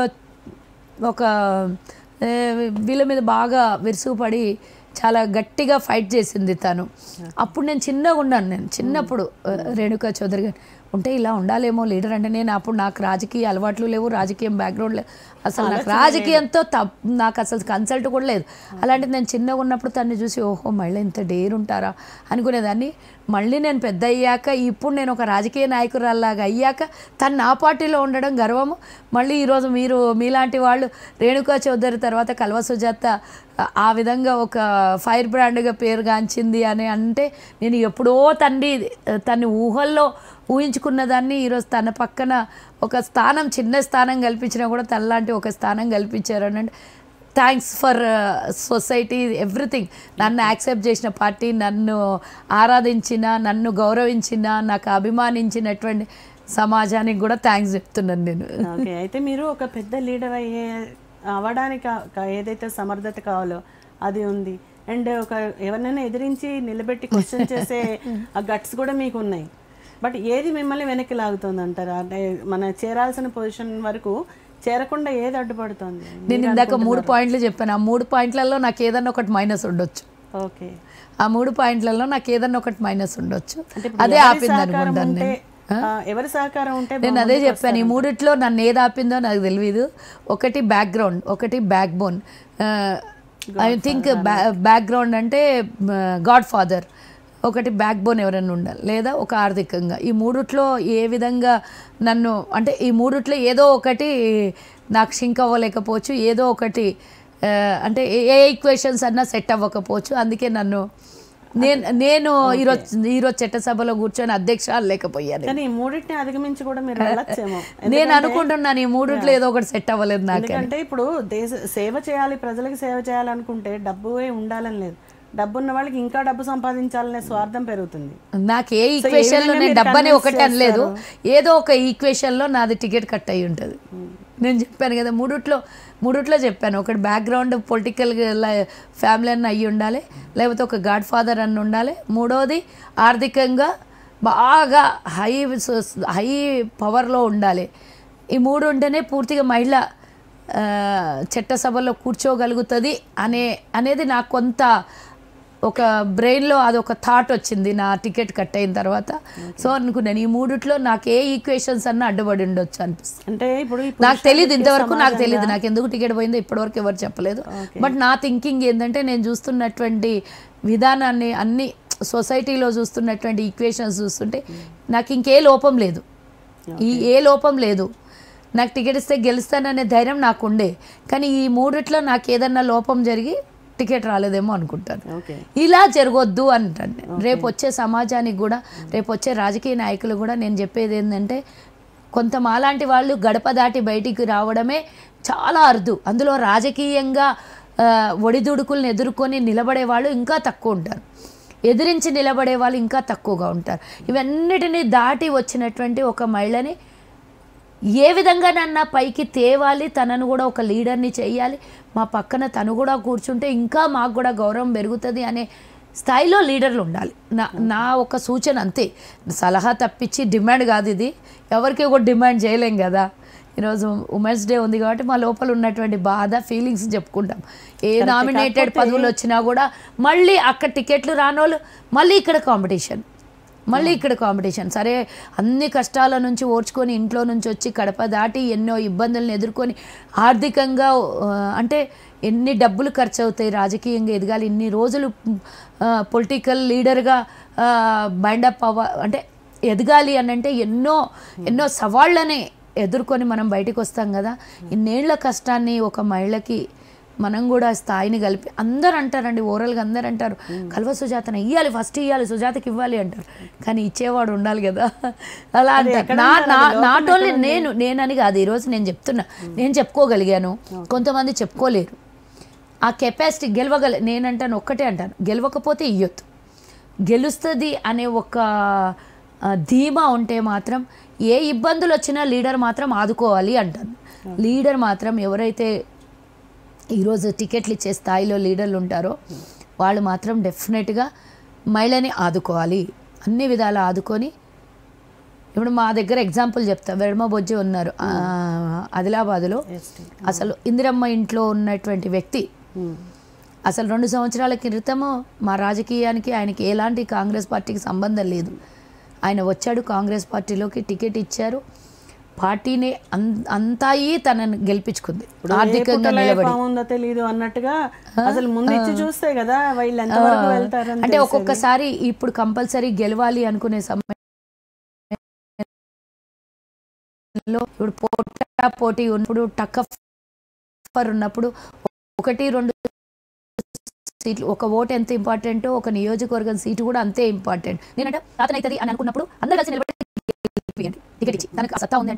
ఒక ఏ, వీళ్ళ మీద బాగా విరుసుకుపడి చాలా గట్టిగా ఫైట్ చేసింది తను అప్పుడు నేను చిన్నగా ఉన్నాను నేను చిన్నప్పుడు ఆ, రేణుకా చౌదరి గారు ఉంటే ఇలా ఉండాలేమో లీడర్ అంటే నేను అప్పుడు నాకు రాజకీయ అలవాట్లు లేవు రాజకీయం బ్యాక్గ్రౌండ్ లేదు అసలు నాకు రాజకీయంతో తప్ నాకు అసలు కన్సల్ట్ కూడా లేదు అలాంటి నేను చిన్నగా ఉన్నప్పుడు తన్ని చూసి ఓహో మళ్ళీ ఇంత డేర్ ఉంటారా అనుకునేదాన్ని మళ్ళీ నేను పెద్ద అయ్యాక ఇప్పుడు నేను ఒక రాజకీయ నాయకురాల్లాగా అయ్యాక తను నా పార్టీలో ఉండడం గర్వము మళ్ళీ ఈరోజు మీరు మీలాంటి వాళ్ళు రేణుకా చౌదరి తర్వాత కల్వ సుజాత ఆ విధంగా ఒక ఫైర్ బ్రాండ్గా పేరుగాంచింది అని అంటే నేను ఎప్పుడో తండ్రి తన ఊహల్లో ఊహించుకున్న దాన్ని ఈరోజు తన పక్కన ఒక స్థానం చిన్న స్థానం కల్పించినా కూడా తనలాంటి ఒక స్థానం కల్పించారు అని అంటే థ్యాంక్స్ ఫర్ సొసైటీ ఎవ్రీథింగ్ నన్ను యాక్సెప్ట్ చేసిన పార్టీ నన్ను ఆరాధించిన నన్ను గౌరవించిన నాకు అభిమానించినటువంటి సమాజానికి కూడా థ్యాంక్స్ చెప్తున్నాను నేను ఓకే అయితే మీరు ఒక పెద్ద లీడర్ అయ్యే అవ్వడానికి కా- కా- ఏదైతే సమర్థత కావాలో అది ఉంది అండ్ ఒక ఎవరినైనా ఎదిరించి నిలబెట్టి క్వశ్చన్ చేసే ఆ గట్స్ కూడా మీకు ఉన్నాయి బట్ ఏది మిమ్మల్ని వెనక్కి లాగుతుంది అంటారా అంటే మన చేరాల్సిన పొజిషన్ వరకు చేరకుండా ఏది అడ్డుపడుతుంది నేను ఇందాక మూడు పాయింట్లు చెప్పాను ఆ మూడు పాయింట్లలో నాకు ఏదన్నా ఒకటి మైనస్ ఉండొచ్చు ఓకే ఆ మూడు పాయింట్లలో నాకు ఏదన్నా ఒకటి మైనస్ ఉండొచ్చు అంటే ఇప్పుడు అదే ఎవరి ఆపింది సహకారం అనుకుంటాను ఉంటే నేను ఆ, ఎవరి సహకారం ఉంటే నేను అదే చెప్పాను ఈ మూడిట్లో నన్ను ఏది ఆపిందో నాకు తెలియదు ఒకటి బ్యాక్గ్రౌండ్ ఒకటి backbone I think background అంటే గాడ్ ఫాదర్ ఒకటి బ్యాక్ బోన్ ఎవరైనా ఉండాలి లేదా ఒక ఆర్థికంగా ఈ మూడిట్లో ఏ విధంగా నన్ను అంటే ఈ మూడిట్లో ఏదో ఒకటి నాకు షింక్ అవ్వలేకపోవచ్చు ఏదో ఒకటి ఆ, అంటే ఏ- ఏ ఈక్వేషన్స్ అన్నా సెట్ అవ్వకపోవచ్చు అందుకే నన్ను నేను నేను ఈరోజు ఈరోజు చట్టసభలో కూర్చొని అధ్యక్షురాలు లేకపోయాను కానీ ఈ మూడింటిని అధిగమించి కూడా మీరు వెళ్ళొచ్చేమో నేను అనుకుంటున్నాను ఈ మూడిట్లో ఏదో ఒకటి సెట్ అవ్వలేదు నాకు ఎందుకంటే ఇప్పుడు దేశ సేవ చేయాలి ప్రజలకు సేవ చేయాలనుకుంటే డబ్బు ఉండాలని లేదు డబ్బు ఉన్న వాళ్ళకి ఇంకా డబ్బు సంపాదించాలనే స్వార్థం పెరుగుతుంది నాకు ఏ ఈక్వేషన్ లో విధంగా నేను మీరు డబ్బని convince ఒకటి అనలేదు ఏదో ఒక ఈక్వేషన్ లో నాది టికెట్ కట్ అయి ఉంటుంది నేను చెప్పాను కదా మూడిట్లో మూడిట్లో చెప్పాను ఒకటి బ్యాక్గ్రౌండ్ పొలిటికల్ ఫ్యామిలీ అన్న అయ్యి ఉండాలి లేకపోతే ఒక గాడ్ ఫాదర్ అన్న ఉండాలి మూడోది ఆర్థికంగా బాగా హై హై పవర్లో ఉండాలి ఈ మూడు ఉంటేనే పూర్తిగా మహిళ ఆ, చట్టసభలో కూర్చోగలుగుతుంది అనే అనేది నాకు కొంత ఒక బ్రెయిన్లో అదొక థాట్ వచ్చింది నా టికెట్ కట్ అయిన తర్వాత సో అనుకున్నాను ఈ మూడిట్లో నాకు ఏ ఈక్వేషన్స్ అన్న అడ్డుపడి ఉండొచ్చు అనిపిస్తుంది అంటే ఇప్పుడు ఈ నాకు తెలియదు పురుషాధిక్య ఇంతవరకు నాకు సమాజంగా- తెలియదు నాకు ఎందుకు టికెట్ పోయిందో ఇప్పటివరకు ఎవరు చెప్పలేదు బట్ నా థింకింగ్ ఏంటంటే నేను చూస్తున్నటువంటి విధానాన్ని అన్ని సొసైటీలో చూస్తున్నటువంటి ఈక్వేషన్స్ చూస్తుంటే నాకు ఇంకే లోపం లేదు ఈ ఏ లోపం లేదు నాకు టికెట్ ఇస్తే గెలుస్తాననే ధైర్యం నాకు ఉండే కానీ ఈ మూడిట్లో నాకు ఏదన్నా లోపం జరిగి టికెట్ రాలేదేమో అనుకుంటాను ఓకే ఇలా జరగొద్దు అంటాను నేను. రేపు వచ్చే సమాజానికి కూడా రేపు వచ్చే రాజకీయ నాయకులు కూడా నేను చెప్పేది ఏంటంటే కొంత మాలాంటి వాళ్ళు గడప దాటి బయటికి రావడమే చాలా అరుదు అందులో రాజకీయంగా ఆ, ఒడిదుడుకులను ఎదుర్కొని నిలబడే వాళ్ళు ఇంకా తక్కువ ఉంటారు ఎదిరించి నిలబడే వాళ్ళు ఇంకా తక్కువగా ఉంటారు ఇవన్నిటిని దాటి వచ్చినటువంటి ఒక మహిళని ఏ విధంగా నన్న పైకి తేవాలి తనను కూడా ఒక లీడర్ని చేయాలి మా పక్కన తను కూడా కూర్చుంటే ఇంకా మాకు కూడా గౌరవం పెరుగుతుంది అనే స్థాయిలో లీడర్లు ఉండాలి నా నా ఒక సూచన అంతే సలహా తప్పించి డిమాండ్ కాదు ఇది ఎవరికి కూడా డిమాండ్ చేయలేం కదా ఈరోజు ఉమెన్స్ డే ఉంది కాబట్టి మా లోపల ఉన్నటువంటి బాధ ఫీలింగ్స్ చెప్పుకుంటాం ఏ నామినేటెడ్ పదవులు వచ్చినా కూడా మళ్ళీ అక్కడ టికెట్లు రానోళ్ళు మళ్ళీ ఇక్కడ కాంపిటీషన్ మళ్ళీ ఇక్కడ కాంపిటీషన్ సరే అన్ని కష్టాల నుంచి ఓర్చుకొని ఇంట్లో నుంచి వచ్చి కడప దాటి ఎన్నో ఇబ్బందులను ఎదుర్కొని ఆర్థికంగా ఆ, అంటే ఎన్ని డబ్బులు ఖర్చు అవుతాయి రాజకీయంగా ఎదగాలి ఇన్ని రోజులు పొలిటికల్ లీడర్గా బైండప్ అవ్వ అంటే ఎదగాలి అని అంటే ఎన్నో ఎన్నో సవాళ్ళని ఎదుర్కొని మనం బయటికి వస్తాం కదా ఇన్నేళ్ల కష్టాన్ని ఒక మహిళకి మనం కూడా స్థాయిని కలిపి అందరు అంటారండి ఓరల్గా అందరు అంటారు కల్వ సుజాతను ఇవ్వాలి ఫస్ట్ ఇవ్వాలి సుజాతకి ఇవ్వాలి అంటారు కానీ ఇచ్చేవాడు ఉండాలి కదా అలా అంటారు నా నా నాట్ ఓన్లీ నేను నేనని కాదు ఈరోజు నేను చెప్తున్నా నేను చెప్పుకోగలిగాను కొంతమంది చెప్పుకోలేరు ఆ కెపాసిటీ గెలవగల నేనంటాను ఒక్కటే అంటాను గెలవకపోతే ఇయ్యొద్దు గెలుస్తుంది అనే ఒక ఆ, ధీమా ఉంటే మాత్రం ఏ ఇబ్బందులు వచ్చినా లీడర్ మాత్రం ఆదుకోవాలి అంటాను లీడర్ మాత్రం ఎవరైతే ఈరోజు టికెట్లు ఇచ్చే స్థాయిలో లీడర్లు ఉంటారో వాళ్ళు మాత్రం డెఫినెట్గా మహిళని ఆదుకోవాలి అన్ని విధాలు ఆదుకొని ఇప్పుడు మా దగ్గర ఎగ్జాంపుల్ చెప్తా వెడమ బొజ్జి ఉన్నారు ఆ, ఆదిలాబాదులో అసలు ఇందిరమ్మ ఇంట్లో ఉన్నటువంటి వ్యక్తి అసలు రెండు సంవత్సరాల క్రితము మా రాజకీయానికి ఆయనకి ఎలాంటి కాంగ్రెస్ పార్టీకి సంబంధం లేదు ఆయన వచ్చాడు కాంగ్రెస్ పార్టీలోకి టికెట్ ఇచ్చారు పార్టీని అం- అంతాయి తనను గెలిపించుకుంది ఆర్థికంగా నిలబడి ఉందో తెలియదు అన్నట్టుగా అసలు ముందు ఇచ్చి చూస్తే కదా వీళ్ళు ఎంతవరకు వెళ్తారని అంటే ఒక్కొక్కసారి ఇప్పుడు కంపల్సరీ గెలవాలి అనుకునే సమయంలో ఇప్పుడు పోటా పోటీ ఉన్నప్పుడు టక్ ఫర్ ఉన్నప్పుడు ఒకటి రెండు సీట్లు ఒక ఓట్ ఎంత ఇంపార్టెంట్ ఒక నియోజకవర్గం సీటు కూడా అంతే ఇంపార్టెంట్ నేనంటే రాతన అవుతుంది అని అనుకున్నప్పుడు అందరూ కలిసి నిలబడి గెలిపియండి. టికెట్ ఇచ్చి తనకు ఆ సత్తా ఉందంటే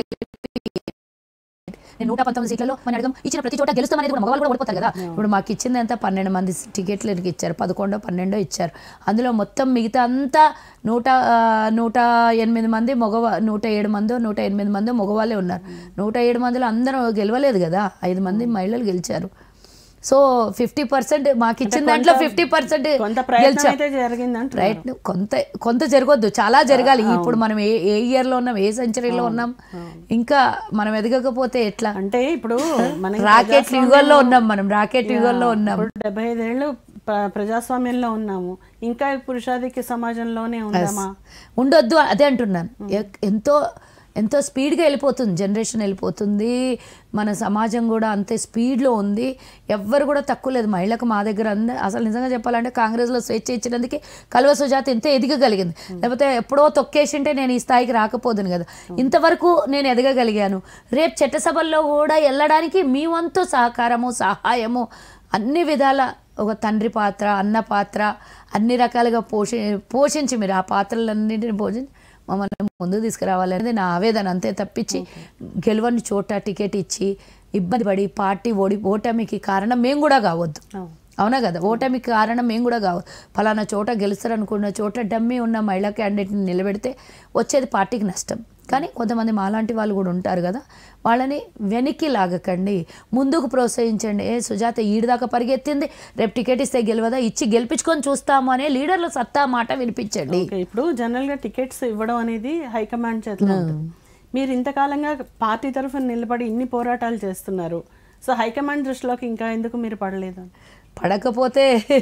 నేను నూట పంతొమ్మిది సీట్లలో మనం అడగం ఇచ్చిన ప్రతి చోట గెలుస్తామనేది కూడా మగవాళ్ళు కూడా ఓడిపోతారు కదా ఇప్పుడు మాకు ఇచ్చింది అంతా పన్నెండు మంది టికెట్లు ఎనికి ఇచ్చారు పదకొండో పన్నెండో ఇచ్చారు అందులో మొత్తం మిగతా అంతా నూట ఆ, నూట ఎనిమిది మంది మగవా నూట ఏడు మందో నూట ఎనిమిది మందో మగవాళ్ళే ఉన్నారు నూట ఏడు మందిలో అందరూ గెలవలేదు కదా ఐదు మంది మహిళలు గెలిచారు సో ఫిఫ్టీ పర్సెంట్ మాకు ఇచ్చిన దాంట్లో ఫిఫ్టీ పర్సెంట్ కొంత ప్రయత్నం అయితే జరిగిందంట ప్రయత్నం కొంత కొంత జరగొద్దు చాలా జరగాలి ఇప్పుడు మనం ఏ ఏ ఇయర్లో ఉన్నాం ఏ సెంచరీలో ఉన్నాం ఇంకా మనం ఎదగకపోతే ఎట్లా అంటే ఇప్పుడు మనకి రాకెట్ యుగంలో ఉన్నాం మనం రాకెట్ యుగంలో ఉన్నాం ఇప్పుడు డెబ్బై ఐదేళ్ళు ప్ర- ప్రజాస్వామ్యంలో ఉన్నాము ఇంకా ఈ పురుషాధిక్య సమాజంలోనే ఉందామా ఉండొద్దు అదే అంటున్నాను ఎక్- ఎంతో ఎంతో స్పీడ్గా వెళ్ళిపోతుంది జనరేషన్ వెళ్ళిపోతుంది మన సమాజం కూడా అంతే స్పీడ్లో ఉంది ఎవ్వరు కూడా తక్కువ లేదు మహిళకు మా దగ్గర అంద అసలు నిజంగా చెప్పాలంటే కాంగ్రెస్లో స్వేచ్ఛ ఇచ్చినందుకే కలువ సుజాత ఇంత ఎదగగలిగింది లేకపోతే ఎప్పుడో తొక్కేసింటే నేను ఈ స్థాయికి రాకపోదును కదా ఇంతవరకు నేను ఎదగగలిగాను రేపు చట్టసభల్లో కూడా వెళ్ళడానికి మీ వంతు సహకారము సహాయము అన్ని విధాల ఒక తండ్రి పాత్ర అన్న పాత్ర అన్ని రకాలుగా పోషి పోషించి మీరు ఆ పాత్రలన్నింటిని పోషించి మమ్మల్ని ముందుకు తీసుకురావాలనేది నా ఆవేదన అంతే తప్పించి గెలవని చోట టికెట్ ఇచ్చి ఇబ్బంది పడి పార్టీ ఓడి ఓటమికి కారణం మేము కూడా కావద్దు అవును. అవునా కదా ఓటమికి కారణం మేము కూడా కావద్దు ఫలానా చోట గెలుస్తారనుకున్న చోట డమ్మీ ఉన్న మహిళా క్యాండిడేట్ని నిలబెడితే వచ్చేది పార్టీకి నష్టం కానీ కొంతమంది మాలాంటి వాళ్ళు కూడా ఉంటారు కదా వాళ్ళని వెనక్కి లాగకండి ముందుకు ప్రోత్సహించండి ఏ సుజాత ఈడిదాకా పరిగెత్తింది రేపు టికెట్ ఇస్తే గెలవదా ఇచ్చి గెలిపించుకొని చూస్తాము అనే లీడర్ల సత్తా మాట వినిపించండి ఓకే ఇప్పుడు జనరల్ గా టికెట్స్ ఇవ్వడం అనేది హైకమాండ్ చేతిలో ఉంటుంది మీరు ఇంతకాలంగా పార్టీ తరఫున నిలబడి ఇన్ని పోరాటాలు చేస్తున్నారు సో హైకమాండ్ దృష్టిలోకి ఇంకా ఎందుకు మీరు పడలేదు పడకపోతే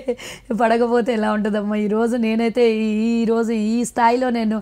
పడకపోతే ఎలా ఉంటుందమ్మా ఈరోజు నేనైతే ఈ- ఈ రోజు ఈ స్థాయిలో నేను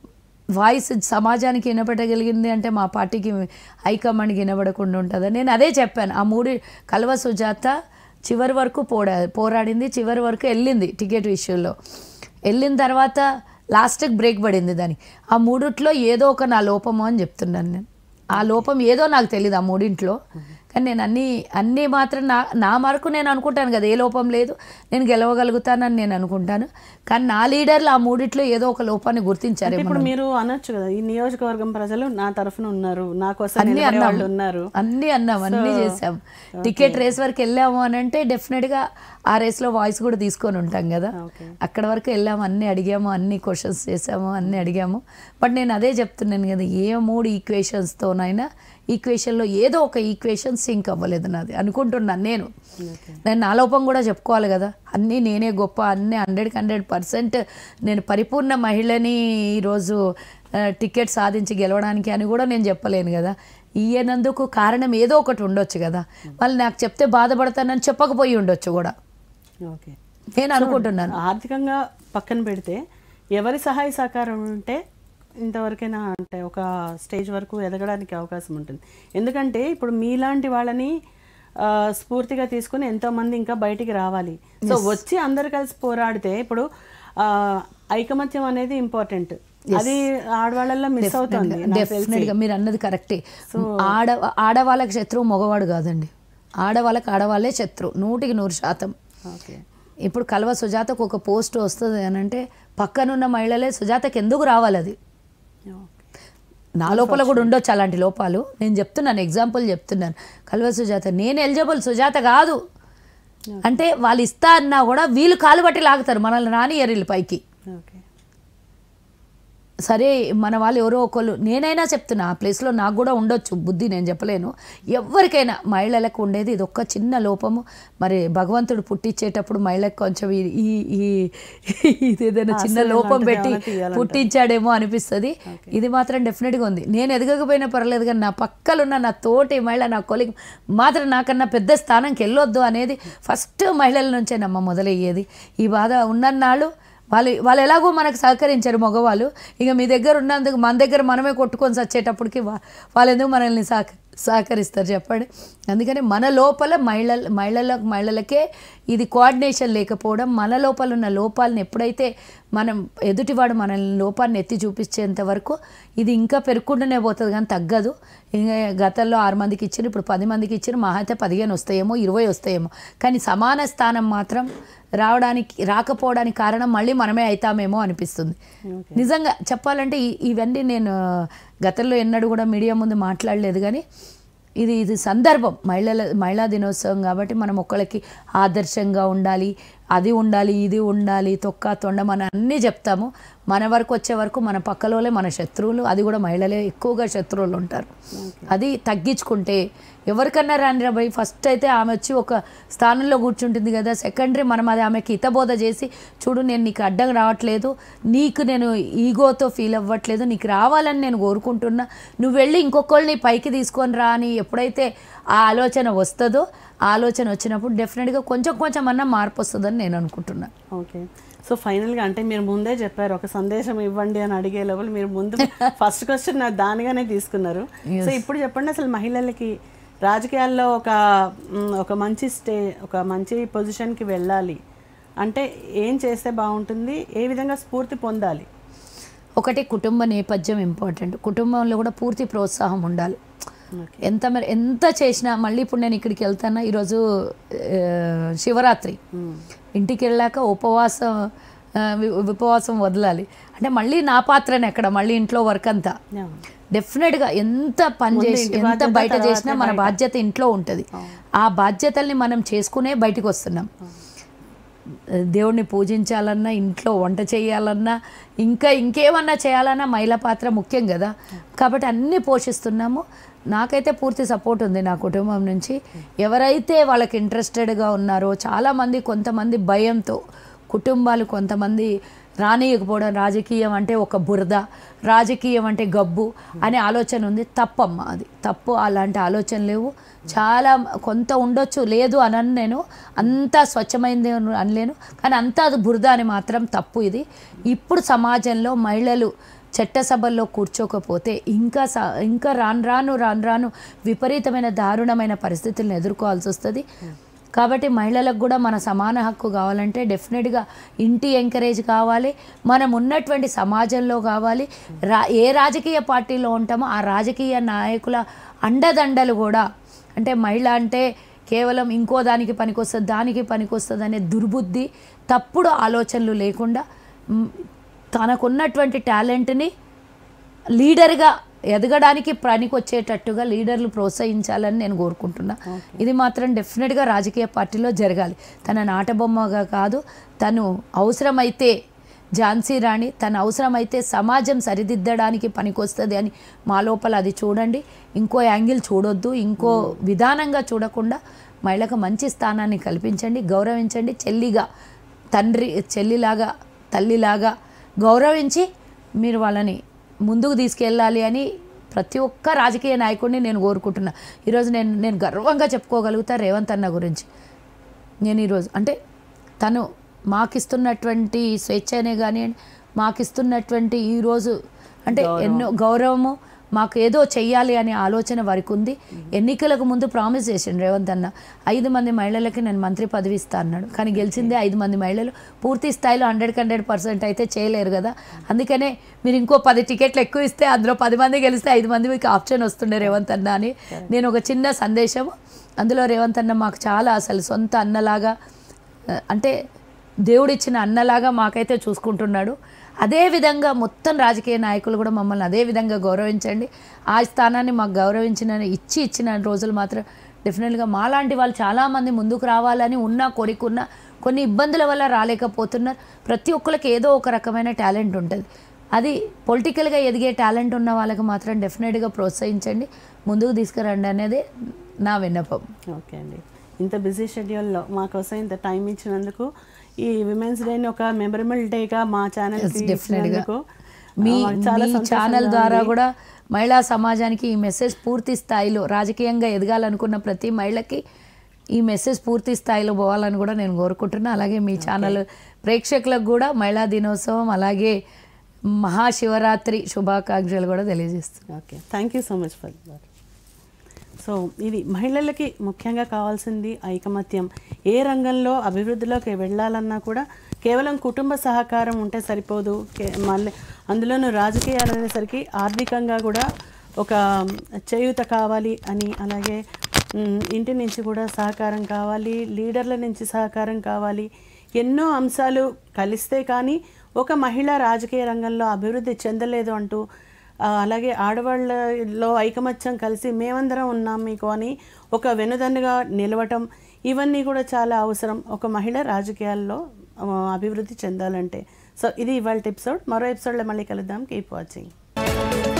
వాయిస్ సమాజానికి వినపడగలిగింది అంటే మా పార్టీకి హైకమాండ్కి వినపడకుండా ఉంటుందా నేను అదే చెప్పాను ఆ మూడు కల్వ సుజాత చివరి వరకు పోడా పోరాడింది చివరి వరకు వెళ్ళింది టికెట్ విషయంలో వెళ్ళిన తర్వాత లాస్ట్కి బ్రేక్ పడింది దానికి ఆ మూడిట్లో ఏదో ఒక నా లోపము అని చెప్తున్నాను నేను ఆ లోపం ఏదో నాకు తెలియదు ఆ మూడింట్లో కానీ నేను అన్నీ అన్నీ మాత్రం నా నా వరకు నేను అనుకుంటాను కదా ఏ లోపం లేదు నేను గెలవగలుగుతానని నేను అనుకుంటాను కానీ నా లీడర్లు ఆ మూడిట్లో ఏదో ఒక లోపాన్ని గుర్తించారు ఇప్పుడు మీరు అనొచ్చు కదా ఈ నియోజకవర్గం ప్రజలు నా తరఫున ఉన్నారు నా కోసం అన్నీ నిలబడే అన్నాం వాళ్ళు ఉన్నారు అన్నీ అన్నాం అన్నీ చేసాం టికెట్ రేస్ వరకు వెళ్ళాము అని అంటే డెఫినెట్గా ఆ రేస్లో వాయిస్ కూడా తీసుకొని ఉంటాం కదా ఓకే అక్కడ వరకు వెళ్ళాము అన్నీ అడిగాము అన్ని క్వశ్చన్స్ చేసాము అన్నీ అడిగాము బట్ నేను అదే చెప్తున్నాను కదా ఏ మూడు ఈక్వేషన్స్తోనైనా ఈక్వేషన్లో ఏదో ఒక ఈక్వేషన్ సింక్ అవ్వలేదు నాది అనుకుంటున్నాను నేను ఓకే నేను నా లోపం కూడా చెప్పుకోవాలి కదా అన్నీ నేనే గొప్ప అన్నీ హండ్రెడ్కి హండ్రెడ్ పర్సెంట్ నేను పరిపూర్ణ మహిళని ఈరోజు ఆ, టికెట్ సాధించి గెలవడానికి అని కూడా నేను చెప్పలేను కదా ఈయనందుకు కారణం ఏదో ఒకటి ఉండొచ్చు కదా వాళ్ళు నాకు చెప్తే బాధపడతానని చెప్పకపోయి ఉండొచ్చు కూడా ఓకే నేను అనుకుంటున్నాను ఆర్థికంగా పక్కన పెడితే ఎవరి సహాయ సహకారం ఉంటే ఇంతవరకైనా అంటే ఒక స్టేజ్ వరకు ఎదగడానికి అవకాశం ఉంటుంది ఎందుకంటే ఇప్పుడు మీలాంటి వాళ్ళని ఆ, స్ఫూర్తిగా తీసుకుని ఎంతో మంది ఇంకా బయటికి రావాలి సో వచ్చి అందరు కలిసి పోరాడితే ఇప్పుడు ఆ, ఐకమత్యం అనేది ఇంపార్టెంట్ అది ఆడవాళ్ళల్లో మిస్ అవుతుంది నాకు తెలిసి. డెఫినెట్గా మీరు అన్నది కరెక్టే ఆడ ఆడవాళ్ళకి శత్రువు మగవాడు కాదండి ఆడవాళ్ళకి ఆడవాళ్ళే శత్రువు నూటికి నూరు శాతం ఓకే ఇప్పుడు కల్వ సుజాతకు ఒక పోస్ట్ వస్తుంది అని అంటే పక్కనున్న మహిళలే సుజాతకి ఎందుకు రావాలి అది ఓకే నా లోపల కూడా ఉండొచ్చు అలాంటి లోపాలు నేను చెప్తున్నాను ఎగ్జాంపుల్ చెప్తున్నాను కల్వ సుజాత నేను ఎలిజిబుల్ సుజాత కాదు అంటే వాళ్ళు ఇస్తా అన్నా కూడా వీళ్ళు కాలు బట్టి లాగుతారు మనల్ని రానియరు వీళ్ళు పైకి ఓకే సరే మన వాళ్ళు ఎవరో ఒకళ్ళు నేనైనా చెప్తున్నా ఆ ప్లేస్లో నాకు కూడా ఉండొచ్చు బుద్ధి నేను చెప్పలేను ఎవరికైనా మహిళలకు ఉండేది ఇది ఒక్క చిన్న లోపము మరి భగవంతుడు పుట్టించేటప్పుడు మహిళకు కొంచెం ఈ ఈ- ఈ ఇది ఏదైనా చిన్న అసలు లోపం ఇలాంటిది పెట్టి ఏమైనా తీయాలంటారు. పుట్టించాడేమో అనిపిస్తుంది ఇది మాత్రం డెఫినెట్గా ఉంది నేను ఎదగకపోయినా పర్లేదు కానీ నా పక్కలున్న నా తోటి మహిళ నా కొలిగ్ మాత్రం నాకన్నా పెద్ద స్థానంకి వెళ్ళొద్దు అనేది ఫస్ట్ మహిళల నుంచే నమ్మ మొదలయ్యేది ఈ బాధ ఉన్నన్నాళ్ళు వాళ్ళు వాళ్ళు ఎలాగో మనకు సహకరించారు మగవాళ్ళు ఇక మీ దగ్గర ఉన్నందుకు మన దగ్గర మనమే కొట్టుకొని చచ్చేటప్పటికి వా- వాళ్ళు ఎందుకు మనల్ని సహక సహకరిస్తారు చెప్పండి అందుకని మన లోపల మహిళ మహిళల మహిళలకే ఇది కోఆర్డినేషన్ లేకపోవడం మన లోపల ఉన్న లోపాలను ఎప్పుడైతే మనం ఎదుటివాడు మనల్ని లోపాన్ని ఎత్తి చూపించేంత వరకు ఇది ఇంకా పెరుక్కుంటూనే పోతుంది కానీ తగ్గదు ఇంకా గతంలో ఆరు మందికి ఇచ్చిన ఇప్పుడు పది మందికి ఇచ్చిన మహా అయితే పదిహేను వస్తాయేమో ఇరవై వస్తాయేమో కానీ సమాన స్థానం మాత్రం రావడానికి రాకపోవడానికి కారణం మళ్ళీ మనమే అవుతామేమో అనిపిస్తుంది నిజంగా చెప్పాలంటే ఈ- ఇవన్నీ నేను గతంలో ఎన్నడూ కూడా మీడియా ముందు మాట్లాడలేదు కానీ ఇది ఇది సందర్భం మహిళల మహిళా దినోత్సవం కాబట్టి మనం ఒకళ్ళకి ఆదర్శంగా ఉండాలి అది ఉండాలి ఇది ఉండాలి తొక్క తొండ మనం అన్నీ చెప్తాము మన వరకు వచ్చే వరకు మన పక్కలోనే మన శత్రువులు అది కూడా మహిళలే ఎక్కువగా శత్రువులు ఉంటారు అది తగ్గించుకుంటే ఎవరికన్నా రాని భయ్ ఫస్ట్ అయితే ఆమె వచ్చి ఒక స్థానంలో కూర్చుంటుంది కదా సెకండరీ మనం అది ఆమెకి హితబోధ చేసి చూడు నేను నీకు అడ్డం రావట్లేదు నీకు నేను ఈగోతో ఫీల్ అవ్వట్లేదు నీకు రావాలని నేను కోరుకుంటున్నా నువ్వు వెళ్ళి ఇంకొకళ్ళని పైకి తీసుకొని రా అని ఎప్పుడైతే ఆ ఆలోచన వస్తుందో ఆ ఆలోచన వచ్చినప్పుడు డెఫినెట్గా కొంచెం కొంచెం అన్నా మార్పు వస్తుందని నేను అనుకుంటున్నాను ఓకే సో ఫైనల్గా అంటే మీరు ముందే చెప్పారు ఒక సందేశం ఇవ్వండి అని అడిగే లోపల మీరు ముందు ఫస్ట్ క్వశ్చన్ దానిగానే తీసుకున్నారు సో ఇప్పుడు చెప్పండి అసలు మహిళలకి రాజకీయాల్లో ఒక మ్, ఒక మంచి స్టే ఒక మంచి పొజిషన్కి వెళ్ళాలి అంటే ఏం చేస్తే బాగుంటుంది ఏ విధంగా స్ఫూర్తి పొందాలి ఒకటి కుటుంబ నేపథ్యం ఇంపార్టెంట్ కుటుంబంలో కూడా పూర్తి ప్రోత్సాహం ఉండాలి ఓకే ఎంత మరి ఎంత చేసినా మళ్ళీ ఇప్పుడు నేను ఇక్కడికి వెళ్తానా ఈరోజు ఆ, శివరాత్రి ఇంటికి వెళ్ళాక ఉపవాసం ఆ, వి- ఉపవాసం వదలాలి అంటే మళ్ళీ నా పాత్రనే ఎక్కడ మళ్ళీ ఇంట్లో వర్క్ అంతా యా. డెఫినెట్గా ఎంత పని చేసి ఇంటి ఎంత బాధ్యత, బయట తర్వాత చేసినా మన బాధ్యత ఇంట్లో ఉంటుంది ఆ బాధ్యతల్ని మనం చేసుకునే బయటికి వస్తున్నాం దేవుణ్ణి పూజించాలన్నా ఇంట్లో వంట చేయాలన్నా ఇంకా ఇంకేమన్నా చేయాలన్నా మహిళా పాత్ర ముఖ్యం కదా కాబట్టి అన్నీ పోషిస్తున్నాము నాకైతే పూర్తి సపోర్ట్ ఉంది నా కుటుంబం నుంచి ఎవరైతే వాళ్ళకి ఇంట్రెస్టెడ్గా ఉన్నారో చాలామంది కొంతమంది భయంతో కుటుంబాలు కొంతమంది రానియకపోవడం రాజకీయం అంటే ఒక బురద రాజకీయం అంటే గబ్బు అనే ఆలోచన ఉంది తప్పమ్మ అది తప్పు అలాంటి ఆలోచన లేవు చాలా కొంత ఉండొచ్చు లేదు అనను నేను అంతా స్వచ్ఛమైంది అని అనలేను కానీ అంతా అది బురద అని మాత్రం తప్పు ఇది ఇప్పుడు సమాజంలో మహిళలు చట్టసభల్లో కూర్చోకపోతే ఇంకా స ఇంకా రాను రాను రాను రాను విపరీతమైన దారుణమైన పరిస్థితులను ఎదుర్కోవాల్సి వస్తుంది కాబట్టి మహిళలకు కూడా మన సమాన హక్కు కావాలంటే డెఫినెట్గా ఇంటి ఎంకరేజ్ కావాలి మనం ఉన్నటువంటి సమాజంలో కావాలి రా ఏ రాజకీయ పార్టీలో ఉంటామో ఆ రాజకీయ నాయకుల అండదండలు కూడా అంటే మహిళ అంటే కేవలం ఇంకో దానికి పనికొస్తుంది దానికి పనికొస్తుంది అనే దుర్బుద్ధి తప్పుడు ఆలోచనలు లేకుండా మ్, తనకున్నటువంటి టాలెంట్ని లీడర్గా ఎదగడానికి పనికొచ్చేటట్టుగా లీడర్లు ప్రోత్సహించాలని నేను కోరుకుంటున్నా ఇది మాత్రం డెఫినెట్గా రాజకీయ పార్టీలో జరగాలి తన నాటబొమ్మగా కాదు తను అవసరమైతే ఝాన్సీ రాణి తన అవసరమైతే సమాజం సరిదిద్దడానికి పనికొస్తుంది అని మా లోపల అది చూడండి ఇంకో యాంగిల్ చూడొద్దు ఇంకో విధానంగా చూడకుండా మహిళకు మంచి స్థానాన్ని కల్పించండి గౌరవించండి చెల్లిగా తండ్రి చెల్లిలాగా తల్లిలాగా గౌరవించి మీరు వాళ్ళని ముందుకు తీసుకెళ్ళాలి అని ప్రతి ఒక్క రాజకీయ నాయకుడిని నేను కోరుకుంటున్నా ఈరోజు నేను నేను గర్వంగా చెప్పుకోగలుగుతా రేవంత్ అన్న గురించి నేను ఈరోజు అంటే తను మాకిస్తున్నటువంటి స్వేచ్ఛనే కానివ్వండి మాకిస్తున్నటువంటి ఈరోజు అంటే ఎన్నో గౌరవము మాకు ఏదో చెయ్యాలి అనే ఆలోచన వారికి ఉంది ఎన్నికలకు ముందు ప్రామిస్ చేసిండు రేవంత్ అన్న ఐదు మంది మహిళలకి నేను మంత్రి పదవి ఇస్తా అన్నాడు కానీ గెలిచిందే ఐదు మంది మహిళలు పూర్తి స్థాయిలో హండ్రెడ్కి హండ్రెడ్ పర్సెంట్ అయితే చేయలేరు కదా అందుకనే మీరు ఇంకో పది టికెట్లు ఎక్కువ ఇస్తే అందులో పది మంది గెలిస్తే ఐదు మంది మీకు ఆప్షన్ వస్తుండే రేవంత్ అన్న అని నేను ఒక చిన్న సందేశం అందులో రేవంత్ అన్న మాకు చాలా అసలు సొంత అన్నలాగా ఆ, అంటే దేవుడిచ్చిన అన్నలాగా మాకైతే చూసుకుంటున్నాడు అదే విధంగా మొత్తం రాజకీయ నాయకులు కూడా మమ్మల్ని అదే విధంగా గౌరవించండి ఆ స్థానాన్ని మాకు గౌరవించిన ఇచ్చి ఇచ్చిన రోజులు మాత్రం డెఫినెట్గా మాలాంటి వాళ్ళు చాలామంది ముందుకు రావాలని ఉన్నా కోరికున్న కొన్ని ఇబ్బందుల వల్ల రాలేకపోతున్నారు ప్రతి ఒక్కరికి ఏదో ఒక రకమైన టాలెంట్ ఉంటుంది అది పొలిటికల్గా ఎదిగే టాలెంట్ ఉన్న వాళ్ళకి మాత్రం డెఫినెట్గా ప్రోత్సహించండి ముందుకు తీసుకురండి అనేది నా విన్నపం ఓకే అండి ఇంత బిజీ షెడ్యూల్లో మా కోసం ఇంత టైం ఇచ్చినందుకు ఈ విమెన్స్ డేని ఒక మెమరబుల్ డేగా మా ఛానల్ డెఫినెట్గా మీ మీ ఛానల్ ద్వారా కూడా మహిళా సమాజానికి ఈ మెసేజ్ పూర్తి స్థాయిలో రాజకీయంగా ఎదగాలనుకున్న ప్రతి మహిళకి ఈ మెసేజ్ పూర్తి స్థాయిలో పోవాలని కూడా నేను కోరుకుంటున్నా అలాగే మీ ఛానల్ ప్రేక్షకులకు కూడా మహిళా దినోత్సవం అలాగే మహాశివరాత్రి శుభాకాంక్షలు కూడా తెలియజేస్తున్నాను okay thank you so much for that so ఇది మహిళలకి ముఖ్యంగా కావాల్సింది ఐకమత్యం ఏ రంగంలో అభివృద్ధిలోకి వెళ్ళాలన్నా కూడా కేవలం కుటుంబ సహకారం ఉంటే సరిపోదు కే- మళ్ళీ అందులోనూ రాజకీయాలు అనేసరికి ఆర్థికంగా కూడా ఒక చేయూత కావాలి అని అలాగే మ్, ఇంటి నుంచి కూడా సహకారం కావాలి లీడర్ల నుంచి సహకారం కావాలి ఎన్నో అంశాలు కలిస్తే కానీ ఒక మహిళ రాజకీయ రంగంలో అభివృద్ధి చెందలేదు అంటూ ఆ, అలాగే ఆడవాళ్ళలో ఐకమత్యం కలిసి మేమందరం ఉన్నాం మీకు అని ఒక వెనుదన్నుగా నిలవటం ఇవన్నీ కూడా చాలా అవసరం ఒక మహిళ రాజకీయాల్లో ఆ, అభివృద్ధి చెందాలంటే సో ఇది ఇవాళ ఎపిసోడ్ మరో ఎపిసోడ్లో మళ్ళీ కలుద్దాం కీప్ వాచింగ్